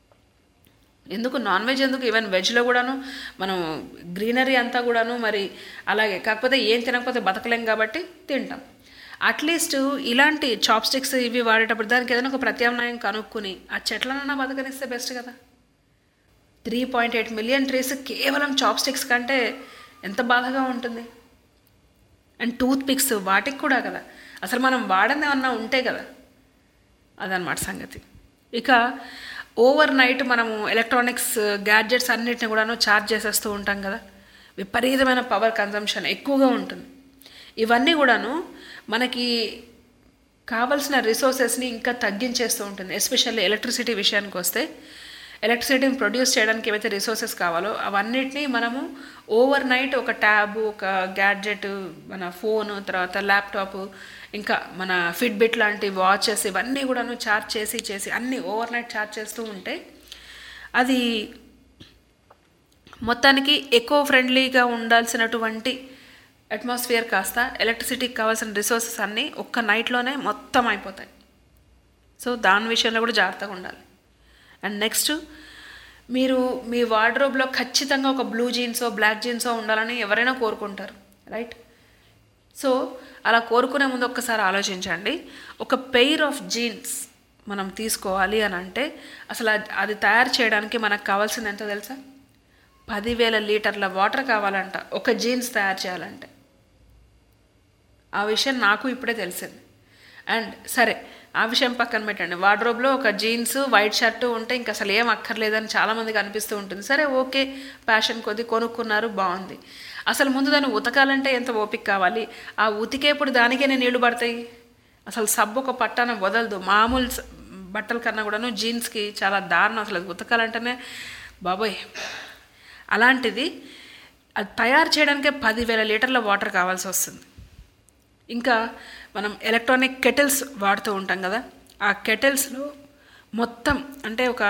ఎందుకు నాన్ వెజ్ ఎందుకు ఈవెన్ వెజ్లో కూడాను మనం గ్రీనరీ అంతా కూడాను మరి అలాగే కాకపోతే ఏం తినకపోతే బతకలేం కాబట్టి తింటాం అట్లీస్ట్ ఇలాంటి చాప్ స్టిక్స్ ఇవి వాడేటప్పుడు దానికి ఏదైనా ఒక ప్రత్యామ్నాయం కనుక్కుని ఆ చెట్లనన్నా బతకనిస్తే బెస్ట్ కదా three point eight million trees కేవలం చాప్ స్టిక్స్ కంటే ఎంత బాధగా ఉంటుంది అండ్ టూత్ పిక్స్ వాటికి కూడా కదా అసలు మనం వాడని ఏమన్నా ఉంటే కదా అదనమాట సంగతి ఇక ఓవర్ నైట్ మనము ఎలక్ట్రానిక్స్ గ్యాడ్జెట్స్ అన్నిటిని కూడాను ఛార్జ్ చేసేస్తూ ఉంటాం కదా విపరీతమైన పవర్ కన్జంప్షన్ ఎక్కువగా ఉంటుంది ఇవన్నీ కూడాను మనకి కావలసిన రిసోర్సెస్ని ఇంకా తగ్గించేస్తూ ఉంటుంది ఎస్పెషల్లీ ఎలక్ట్రిసిటీ విషయానికి వస్తే ఎలక్ట్రిసిటీని ప్రొడ్యూస్ చేయడానికి ఏవైతే రిసోర్సెస్ కావాలో అవన్నిటినీ మనము ఓవర్ నైట్ ఒక ట్యాబ్ ఒక గ్యాడ్జెట్ మన ఫోన్ తర్వాత ల్యాప్టాప్ ఇంకా మన ఫిట్బిట్ లాంటి వాచెస్ ఇవన్నీ కూడాను ఛార్జ్ చేసి చేసి అన్నీ ఓవర్ నైట్ ఛార్జ్ చేస్తూ ఉంటే అది మొత్తానికి ఎకో ఫ్రెండ్లీగా ఉండాల్సినటువంటి అట్మాస్ఫియర్ కాస్త ఎలక్ట్రిసిటీకి కావాల్సిన రిసోర్సెస్ అన్నీ ఒక్క నైట్లోనే మొత్తం అయిపోతాయి సో దాని విషయంలో కూడా జాగ్రత్తగా ఉండాలి అండ్ నెక్స్ట్ మీరు మీ వార్డ్రోబ్లో ఖచ్చితంగా ఒక బ్లూ జీన్సో బ్లాక్ జీన్సో ఉండాలని ఎవరైనా కోరుకుంటారు రైట్ సో అలా కోరుకునే ముందు ఒక్కసారి ఆలోచించండి ఒక పెయిర్ ఆఫ్ జీన్స్ మనం తీసుకోవాలి అని అంటే అసలు అది- అది తయారు చేయడానికి మనకు కావాల్సింది ఎంతో తెలుసా పదివేల లీటర్ల వాటర్ కావాలంట ఒక జీన్స్ తయారు చేయాలంటే ఆ విషయం నాకు ఇప్పుడే తెలిసింది అండ్ సరే ఆ విషయం పక్కన పెట్టండి వార్డ్రోబ్లో ఒక జీన్స్ వైట్ షర్టు ఉంటే ఇంకా అసలు ఏం అక్కర్లేదని చాలామందికి అనిపిస్తూ ఉంటుంది సరే ఓకే ప్యాషన్ కొద్ది కొనుక్కున్నారు బాగుంది అసలు ముందు దాన్ని ఉతకాలంటే ఎంత ఓపిక కావాలి ఆ ఉతికేప్పుడు దానికేనే నీళ్లు పడతాయి అసలు సబ్బు ఒక పట్టాన వదలదు మామూలు స- బట్టల కన్నా కూడాను జీన్స్కి చాలా దారుణం అసలు అది ఉతకాలంటేనే బాబోయ్ అలాంటిది అది తయారు చేయడానికే పదివేల లీటర్ల వాటర్ కావాల్సి వస్తుంది ఇంకా మనం ఎలక్ట్రానిక్ కెటిల్స్ వాడుతూ ఉంటాం కదా ఆ కెటిల్స్లో మొత్తం అంటే ఒక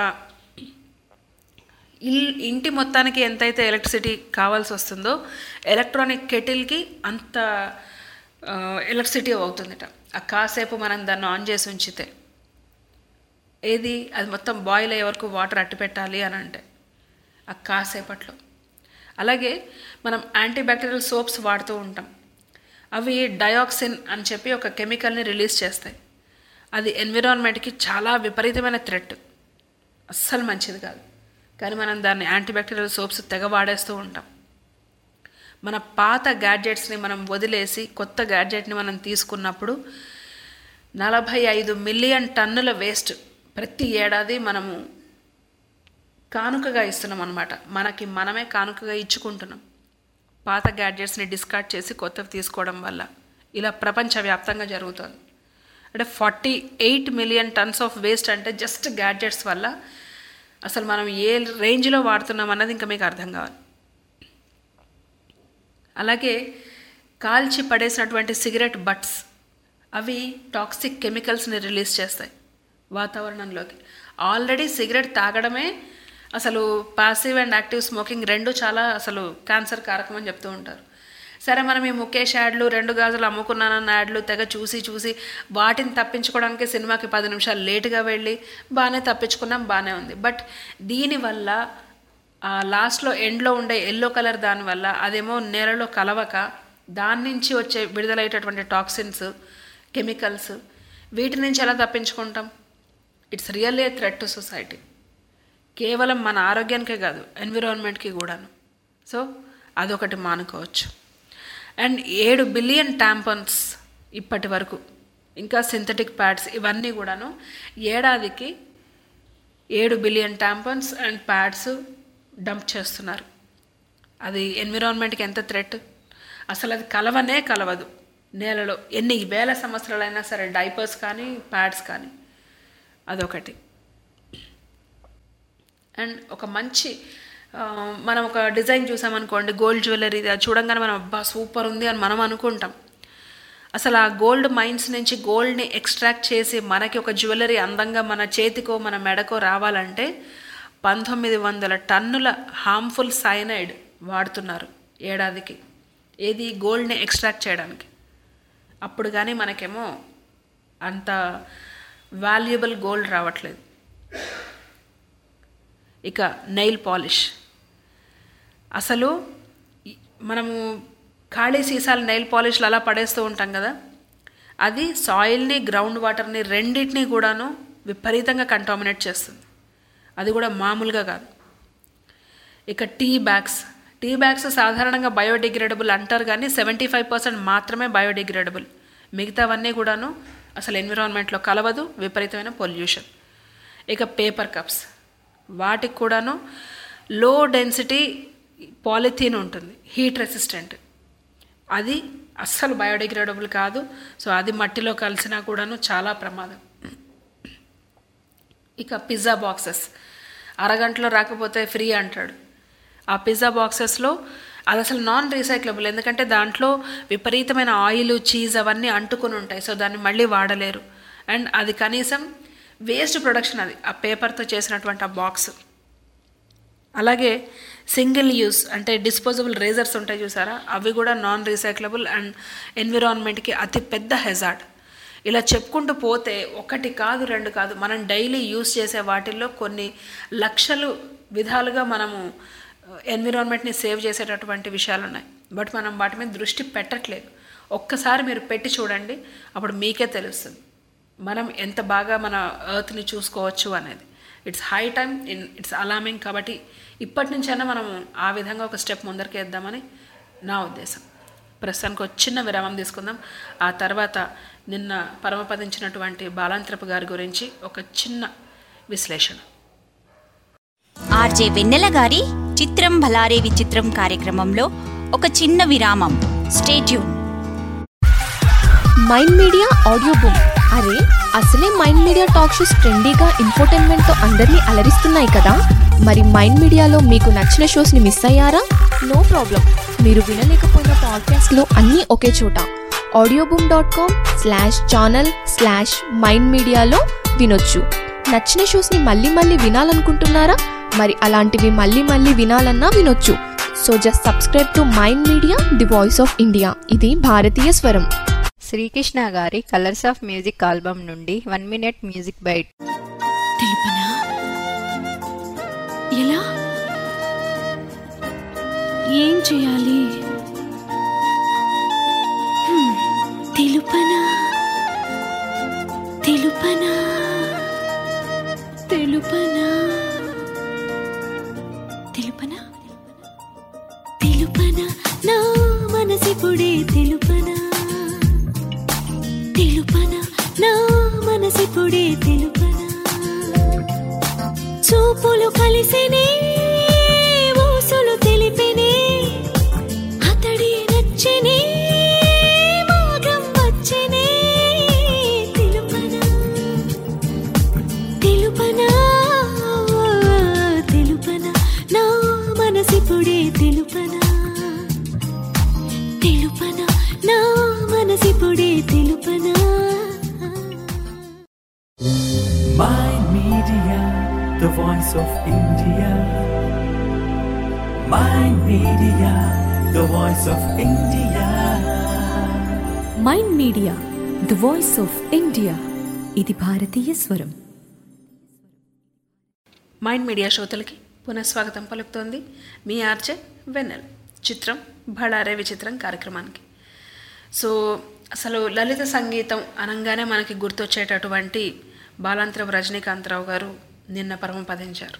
ఇల్ ఇంటి మొత్తానికి ఎంతైతే ఎలక్ట్రిసిటీ కావాల్సి వస్తుందో ఎలక్ట్రానిక్ కెటిల్కి అంత ఎలక్ట్రిసిటీ అవుతుందట ఆ కాసేపు మనం దాన్ని ఆన్ చేసి ఉంచితే ఏది అది మొత్తం బాయిల్ అయ్యే వరకు వాటర్ అట్టి పెట్టాలి అని అంటే ఆ కాసేపట్లో అలాగే మనం యాంటీబ్యాక్టీరియల్ సోప్స్ వాడుతూ ఉంటాం అవి డయాక్సిన్ అని చెప్పి ఒక కెమికల్ని రిలీజ్ చేస్తాయి అది ఎన్విరాన్మెంట్కి చాలా విపరీతమైన థ్రెట్ అస్సలు మంచిది కాదు కానీ మనం దాన్ని యాంటీబ్యాక్టీరియల్ సోప్స్ తెగ వాడేస్తూ ఉంటాం మన పాత గ్యాడ్జెట్స్ని మనం వదిలేసి కొత్త గ్యాడ్జెట్ని మనం తీసుకున్నప్పుడు నలభై ఐదు మిలియన్ టన్నుల వేస్ట్ ప్రతి ఏడాది మనము కానుకగా ఇస్తున్నాం అనమాట మనకి మనమే కానుకగా ఇచ్చుకుంటున్నాం పాత గ్యాడ్జెట్స్ని డిస్కార్డ్ చేసి కొత్తవి తీసుకోవడం వల్ల ఇలా ప్రపంచవ్యాప్తంగా జరుగుతుంది అంటే forty eight million tons of waste అంటే జస్ట్ గ్యాడ్జెట్స్ వల్ల అసలు మనం ఏ రేంజ్లో వాడుతున్నాం అన్నది ఇంకా మీకు అర్థం కావాలి అలాగే కాల్చి పడేసినటువంటి సిగరెట్ బట్స్ అవి టాక్సిక్ కెమికల్స్ని రిలీజ్ చేస్తాయి వాతావరణంలోకి ఆల్రెడీ సిగరెట్ తాగడమే అసలు పాసివ్ అండ్ యాక్టివ్ స్మోకింగ్ రెండు చాలా అసలు క్యాన్సర్ కారకం అని చెప్తూ ఉంటారు సరే మనం ఈ ముఖేష్ యాడ్లు రెండు గాజులు అమ్ముకున్నానన్న యాడ్లు తెగ చూసి చూసి వాటిని తప్పించుకోవడానికి సినిమాకి పది నిమిషాలు లేటుగా వెళ్ళి బాగానే తప్పించుకున్నాం బాగానే ఉంది బట్ దీనివల్ల ఆ లాస్ట్లో ఎండ్లో ఉండే ఎల్లో కలర్ దానివల్ల అదేమో నేలలో కలవక దాని నుంచి వచ్చే విడుదలయ్యేటటువంటి టాక్సిన్స్ కెమికల్స్ వీటి నుంచి ఎలా తప్పించుకుంటాం it's really a threat to society కేవలం మన ఆరోగ్యానికే కాదు ఎన్విరాన్మెంట్కి కూడాను సో అదొకటి మానుకోవచ్చు అండ్ ఏడు బిలియన్ టాంపన్స్ ఇప్పటి వరకు ఇంకా సింథటిక్ ప్యాడ్స్ ఇవన్నీ కూడాను ఏడాదికి ఏడు billion tampons and pads dump చేస్తున్నారు అది ఎన్విరాన్మెంట్కి ఎంత థ్రెట్ అసలు అది కలవనే కలవదు నేలలో ఎన్ని వేల సంవత్సరాలైనా సరే డైపర్స్ కానీ ప్యాడ్స్ కానీ అదొకటి అండ్ ఒక మంచి ఆ, మనం ఒక డిజైన్ చూసామనుకోండి గోల్డ్ జ్యువెలరీ అది చూడంగానే మనం అబ్బా సూపర్ ఉంది అని మనం అనుకుంటాం అసలు ఆ గోల్డ్ మైన్స్ నుంచి గోల్డ్ని ఎక్స్ట్రాక్ట్ చేసి మనకి ఒక జ్యువెలరీ అందంగా మన చేతికో మన మెడకో రావాలంటే పంతొమ్మిది వందల టన్నుల హార్మ్ఫుల్ సైనైడ్ వాడుతున్నారు ఏడాదికి ఏది గోల్డ్ని ఎక్స్ట్రాక్ట్ చేయడానికి అప్పుడు కానీ మనకేమో అంత వాల్యుబుల్ గోల్డ్ రావట్లేదు ఇక నెయిల్ పాలిష్ అసలు ఈ- మనము ఖాళీ సీసాలు నెయిల్ పాలిష్లు అలా పడేస్తూ ఉంటాం కదా అది సాయిల్ని గ్రౌండ్ వాటర్ని రెండింటినీ కూడాను విపరీతంగా కంటామినేట్ చేస్తుంది అది కూడా మామూలుగా కాదు ఇక టీ బ్యాగ్స్ టీ బ్యాగ్స్ సాధారణంగా బయోడిగ్రేడబుల్ అంటారు కానీ సెవెంటీ ఫైవ్ పర్సెంట్ మాత్రమే బయోడిగ్రేడబుల్ మిగతావన్నీ కూడాను అసలు ఎన్విరాన్మెంట్లో కలవదు విపరీతమైన పొల్యూషన్ ఇక పేపర్ కప్స్ వాటికి కూడాను లో డెన్సిటీ పాలిథీన్ ఉంటుంది హీట్ రెసిస్టెంట్ అది అస్సలు బయోడిగ్రేడబుల్ కాదు సో అది మట్టిలో కలిసినా కూడాను చాలా ప్రమాదం ఇక పిజ్జా బాక్సెస్ అరగంటలో రాకపోతే ఫ్రీ అంటాడు ఆ పిజ్జా బాక్సెస్లో అది అసలు నాన్ రీసైక్లబుల్ ఎందుకంటే దాంట్లో విపరీతమైన ఆయిల్ చీజ్ అవన్నీ అంటుకొని ఉంటాయి సో దాన్ని మళ్ళీ వాడలేరు అండ్ అది కనీసం వేస్ట్ ప్రొడక్షన్ అది ఆ పేపర్తో చేసినటువంటి ఆ బాక్స్ అలాగే సింగిల్ యూస్ అంటే డిస్పోజబుల్ రేజర్స్ ఉంటాయి చూసారా అవి కూడా నాన్ రీసైక్లబుల్ అండ్ ఎన్విరాన్మెంట్కి అతి పెద్ద హెజార్డ్ ఇలా చెప్పుకుంటూ పోతే ఒకటి కాదు రెండు కాదు మనం డైలీ యూస్ చేసే వాటిల్లో కొన్ని లక్షలు విధాలుగా మనము ఎన్విరాన్మెంట్ని సేవ్ చేసేటటువంటి విషయాలు ఉన్నాయి బట్ మనం వాటి మీద దృష్టి పెట్టట్లేదు ఒక్కసారి మీరు పెట్టి చూడండి అప్పుడు మీకే తెలుస్తుంది మనం ఎంత బాగా మన ఎర్త్ని చూసుకోవచ్చు అనేది it's high time in it's alarming కాబట్టి ఇప్పటి నుంచైనా మనం ఆ విధంగా ఒక స్టెప్ ముందరికి వేద్దామని నా ఉద్దేశం ప్రస్తుతానికి ఒక చిన్న విరామం తీసుకుందాం ఆ తర్వాత నిన్న పరమపదించినటువంటి బాలాంత్రపు గారి గురించి ఒక చిన్న విశ్లేషణ ఆర్జే వెన్నెల గారి చిత్రం భలారే విచిత్రం కార్యక్రమంలో ఒక చిన్న విరామం stay tuned mind media audio book అరే అసలే మైండ్ మీడియా టాక్ షోస్ ట్రెండీగా ఇన్ఫోటైన్మెంట్ తో అందరినీ అలరిస్తున్నాయి కదా మరి మైండ్ మీడియాలో మీకు నచ్చిన షోస్ ని మిస్ అయ్యారా నో ప్రాబ్లం మీరు వినలేకపోయిన పాడ్కాస్ట్ లో అన్నీ ఒకే చోట audio boom dot com slash channel slash mind మీడియాలో వినొచ్చు నచ్చిన షోస్ ని మళ్ళీ మళ్ళీ వినాలనుకుంటున్నారా మరి అలాంటివి మళ్ళీ మళ్ళీ వినాలన్నా వినొచ్చు so just subscribe to mind media the voice of India ఇది భారతీయ స్వరం శ్రీకృష్ణ గారి కలర్స్ ఆఫ్ మ్యూజిక్ ఆల్బమ్ నుండి వన్ మినిట్ మ్యూజిక్ బైట్ తెలుపనా ఎలా ఏం చేయాలి హ్మ్, తెలుపనా తెలుపనా తెలుపనా తెలుపనా తెలుపనా నా మనసిపుడే తెలుపనా తెలుపనా నా మనసిపుడే తెలుపనా చూపులు కలిసినే ఊసులు తెలిపినే అతడి నచ్చనే మాగం వచ్చనే తెలుపనా తెలుపనా తెలుపనా నా మనసిపుడే తెలుపనా తెలుపనా నా మనసిపుడే తెలుపనా Mind Media, the voice of India. Mind Media, the voice of India. Mind media the voice of India ఇది భారతీయ స్వరం మైండ్ మీడియా శ్రోతలకి పునఃస్వాగతం పలుకుతోంది మీ ఆర్జే వెన్నెల్ చిత్రం బళారే విచిత్రం కార్యక్రమానికి సో అసలు లలిత సంగీతం అనగానే మనకి గుర్తొచ్చేటటువంటి బాలాంతరం రజనీకాంతరావు గారు నిన్న పరమపదించారు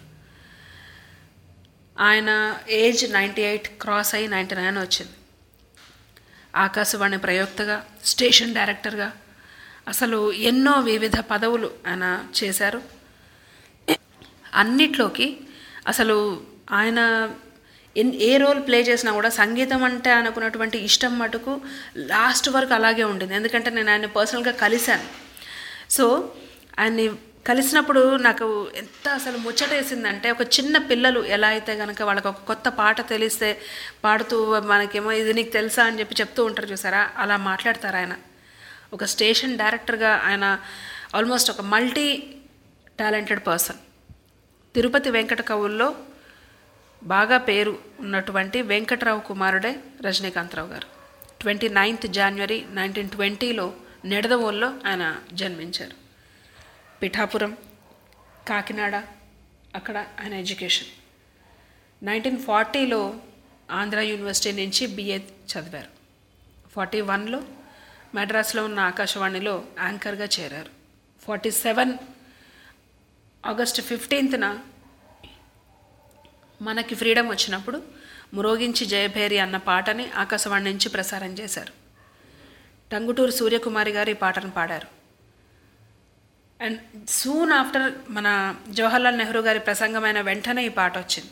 ఆయన ఏజ్ నైంటీ ఎయిట్ క్రాస్ అయ్యి నైంటీ నైన్ వచ్చింది ఆకాశవాణి ప్రయోక్తగా స్టేషన్ డైరెక్టర్గా అసలు ఎన్నో వివిధ పదవులు ఆయన చేశారు అన్నిట్లోకి అసలు ఆయన ఎన్ ఏ రోల్ ప్లే చేసినా కూడా సంగీతం అంటే అనుకున్నటువంటి ఇష్టం మటుకు లాస్ట్ వరకు అలాగే ఉండింది ఎందుకంటే నేను ఆయన పర్సనల్గా కలిశాను సో ఆయన్ని కలిసినప్పుడు నాకు ఎంత అసలు ముచ్చటేసిందంటే ఒక చిన్న పిల్లలు ఎలా అయితే కనుక వాళ్ళకి ఒక కొత్త పాట తెలిస్తే పాడుతూ మనకేమో ఇది నీకు తెలుసా అని చెప్పి చెప్తూ ఉంటారు చూసారా అలా మాట్లాడతారు ఆయన ఒక స్టేషన్ డైరెక్టర్గా ఆయన ఆల్మోస్ట్ ఒక multi talented person Tirupati Venkata కవుల్లో బాగా పేరు ఉన్నటువంటి వెంకటరావు కుమారుడే రజనీకాంతరావు గారు ట్వంటీ నైన్త్ జనవరి నైన్టీన్ ట్వంటీలో నిడదవోల్లో ఆయన జన్మించారు పిఠాపురం కాకినాడ అక్కడ ఆయన ఎడ్యుకేషన్ నైన్టీన్ ఫార్టీలో ఆంధ్ర యూనివర్సిటీ నుంచి బిఏ చదివారు ఫార్టీ వన్లో మెడ్రాస్లో ఉన్న ఆకాశవాణిలో యాంకర్గా చేరారు ఫార్టీ సెవెన్ ఆగస్ట్ ఫిఫ్టీన్త్న మనకి ఫ్రీడమ్ వచ్చినప్పుడు మురోగించి జయభేరి అన్న పాటని ఆకాశవాణి నుంచి ప్రసారం చేశారు టంగుటూరు సూర్యకుమారి గారు ఈ పాటను పాడారు అండ్ సూన్ ఆఫ్టర్ మన జవహర్లాల్ నెహ్రూ గారి ప్రసంగమైన వెంటనే ఈ పాట వచ్చింది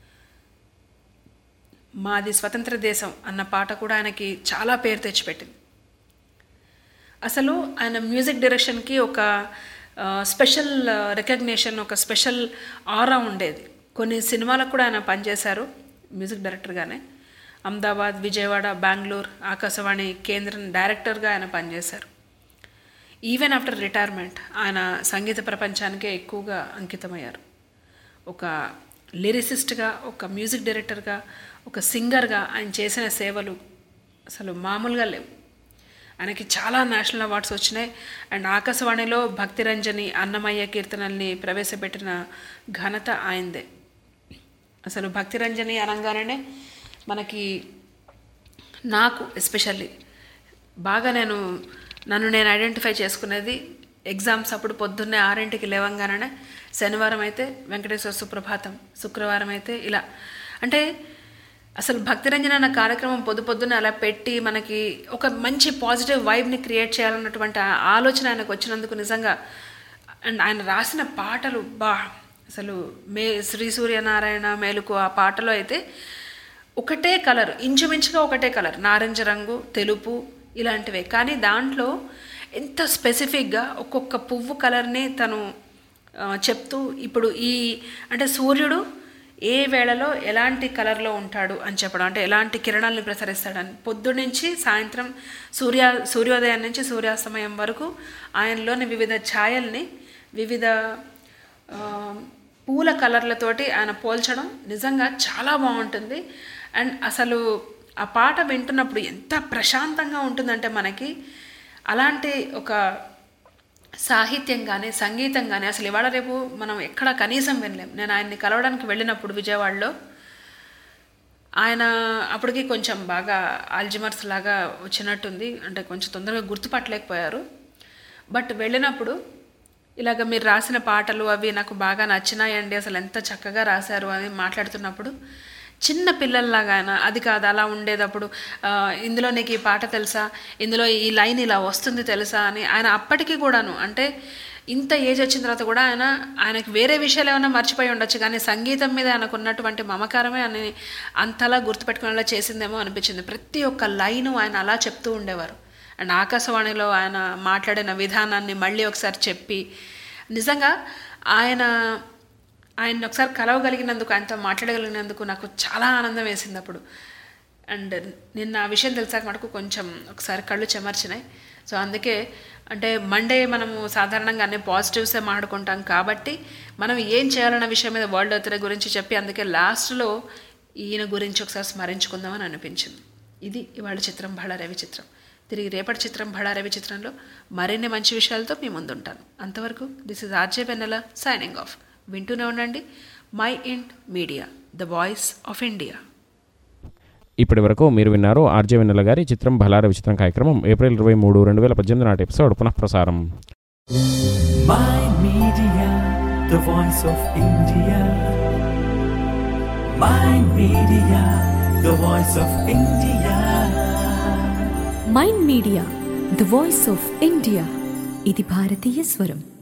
మాది స్వతంత్ర దేశం అన్న పాట కూడా ఆయనకి చాలా పేరు తెచ్చిపెట్టింది అసలు ఆయన మ్యూజిక్ డైరెక్షన్కి ఒక స్పెషల్ రికగ్నేషన్ ఒక స్పెషల్ ఆరా ఉండేది కొన్ని సినిమాలకు కూడా ఆయన పనిచేశారు మ్యూజిక్ డైరెక్టర్గానే అహ్మదాబాద్ విజయవాడ బెంగళూరు ఆకాశవాణి కేంద్రం డైరెక్టర్గా ఆయన పనిచేశారు ఈవెన్ ఆఫ్టర్ రిటైర్మెంట్ ఆయన సంగీత ప్రపంచానికే ఎక్కువగా అంకితమయ్యారు ఒక లిరిసిస్ట్గా ఒక మ్యూజిక్ డైరెక్టర్గా ఒక సింగర్గా ఆయన చేసిన సేవలు అసలు మామూలుగా లేవు ఆయనకి చాలా నేషనల్ అవార్డ్స్ వచ్చినాయి అండ్ ఆకాశవాణిలో భక్తిరంజని అన్నమయ్య కీర్తనల్ని ప్రవేశపెట్టిన ఘనత ఆయనదే అసలు భక్తిరంజని అనగానే మనకి నాకు ఎస్పెషల్లీ బాగా నేను నన్ను నేను ఐడెంటిఫై చేసుకునేది ఎగ్జామ్స్ అప్పుడు పొద్దున్నే ఆరింటికి లేవంగానే శనివారం అయితే వెంకటేశ్వర సుప్రభాతం శుక్రవారం అయితే ఇలా అంటే అసలు భక్తిరంజన అన్న కార్యక్రమం పొద్దు పొద్దున అలా పెట్టి మనకి ఒక మంచి పాజిటివ్ వైబ్ని క్రియేట్ చేయాలన్నటువంటి ఆ ఆలోచన ఆయనకు వచ్చినందుకు నిజంగా అండ్ ఆయన రాసిన పాటలు బా అసలు మే శ్రీ సూర్యనారాయణ మేలుకు ఆ పాటలో అయితే ఒకటే కలర్ ఇంచుమించుగా ఒకటే కలర్ నారింజ రంగు తెలుపు ఇలాంటివే కానీ దాంట్లో ఎంత స్పెసిఫిక్గా ఒక్కొక్క పువ్వు కలర్ని తను ఆ, చెప్తూ ఇప్పుడు ఈ అంటే సూర్యుడు ఏ వేళలో ఎలాంటి కలర్లో ఉంటాడు అని చెప్పడం అంటే ఎలాంటి కిరణాలను ప్రసరిస్తాడని పొద్దు నుంచి సాయంత్రం సూర్య సూర్యోదయం నుంచి సూర్యాస్తమయం వరకు ఆయనలోని వివిధ ఛాయల్ని వివిధ ఆ, పూల కలర్లతోటి ఆయన పోల్చడం నిజంగా చాలా బాగుంటుంది అండ్ అసలు ఆ పాట వింటున్నప్పుడు ఎంత ప్రశాంతంగా ఉంటుందంటే మనకి అలాంటి ఒక సాహిత్యం కానీ సంగీతం కానీ అసలు ఇవాళ రేపు మనం ఎక్కడ కనీసం వినలేం నేను ఆయన్ని కలవడానికి వెళ్ళినప్పుడు విజయవాడలో ఆయన అప్పటికి కొంచెం బాగా ఆల్జిమర్స్ లాగా వచ్చినట్టుంది అంటే కొంచెం తొందరగా గుర్తుపట్టలేకపోయారు బట్ వెళ్ళినప్పుడు ఇలాగ మీరు రాసిన పాటలు అవి నాకు బాగా నచ్చినాయండి అసలు ఎంత చక్కగా రాశారు అని మాట్లాడుతున్నప్పుడు చిన్న పిల్లల్లాగా ఆయన అది కాదు అలా ఉండేటప్పుడు ఆ, ఇందులో నీకు ఈ పాట తెలుసా ఇందులో ఈ లైన్ ఇలా వస్తుంది తెలుసా అని ఆయన అప్పటికి కూడాను అంటే ఇంత ఏజ్ వచ్చిన తర్వాత కూడా ఆయన ఆయనకు వేరే విషయాలు ఏమైనా మర్చిపోయి ఉండొచ్చు కానీ సంగీతం మీద ఆయనకు ఉన్నటువంటి మమకారమే ఆయన అంతలా గుర్తుపెట్టుకునేలా చేసిందేమో అనిపించింది ప్రతి ఒక్క లైను ఆయన అలా చెప్తూ ఉండేవారు అండ్ ఆకాశవాణిలో ఆయన మాట్లాడిన విధానాన్ని మళ్ళీ ఒకసారి చెప్పి నిజంగా ఆయన ఆయన్ని ఒకసారి కలవగలిగినందుకు ఆయనతో మాట్లాడగలిగినందుకు నాకు చాలా ఆనందం వేసింది అప్పుడు అండ్ నిన్న ఆ విషయం తెలిసాక మనకు కొంచెం ఒకసారి కళ్ళు చెమర్చినాయి సో అందుకే అంటే మండే మనము సాధారణంగా అన్ని పాజిటివ్సే మాట్లాడుకుంటాం కాబట్టి మనం ఏం చేయాలన్న విషయం మీద వరల్డ్ ఎర్త్ డే గురించి చెప్పి అందుకే లాస్ట్లో ఈయన గురించి ఒకసారి స్మరించుకుందామని అనిపించింది ఇది ఇవాళ చిత్రం బళ రవి చిత్రం తిరిగి రేపటి చిత్రం బళ రవి చిత్రంలో మరిన్ని మంచి విషయాలతో మీ ముందుంటాను అంతవరకు this is RJ Vennela signing off వింటూనే ఉండండి mind media the voice of India ఇప్పటి వరకు మీరు విన్నారు ఆర్జే వెన్నెల గారి చిత్రం బలార విచిత్రం కార్యక్రమం ఏప్రిల్ ఇరవై మూడు రెండు వేల పద్దెనిమిది నాటి ఎపిసోడ్ పునఃప్రసారం My Media, the voice of India. My Media, the voice of India. Mind media the voice of India ఇది భారతీయ స్వరం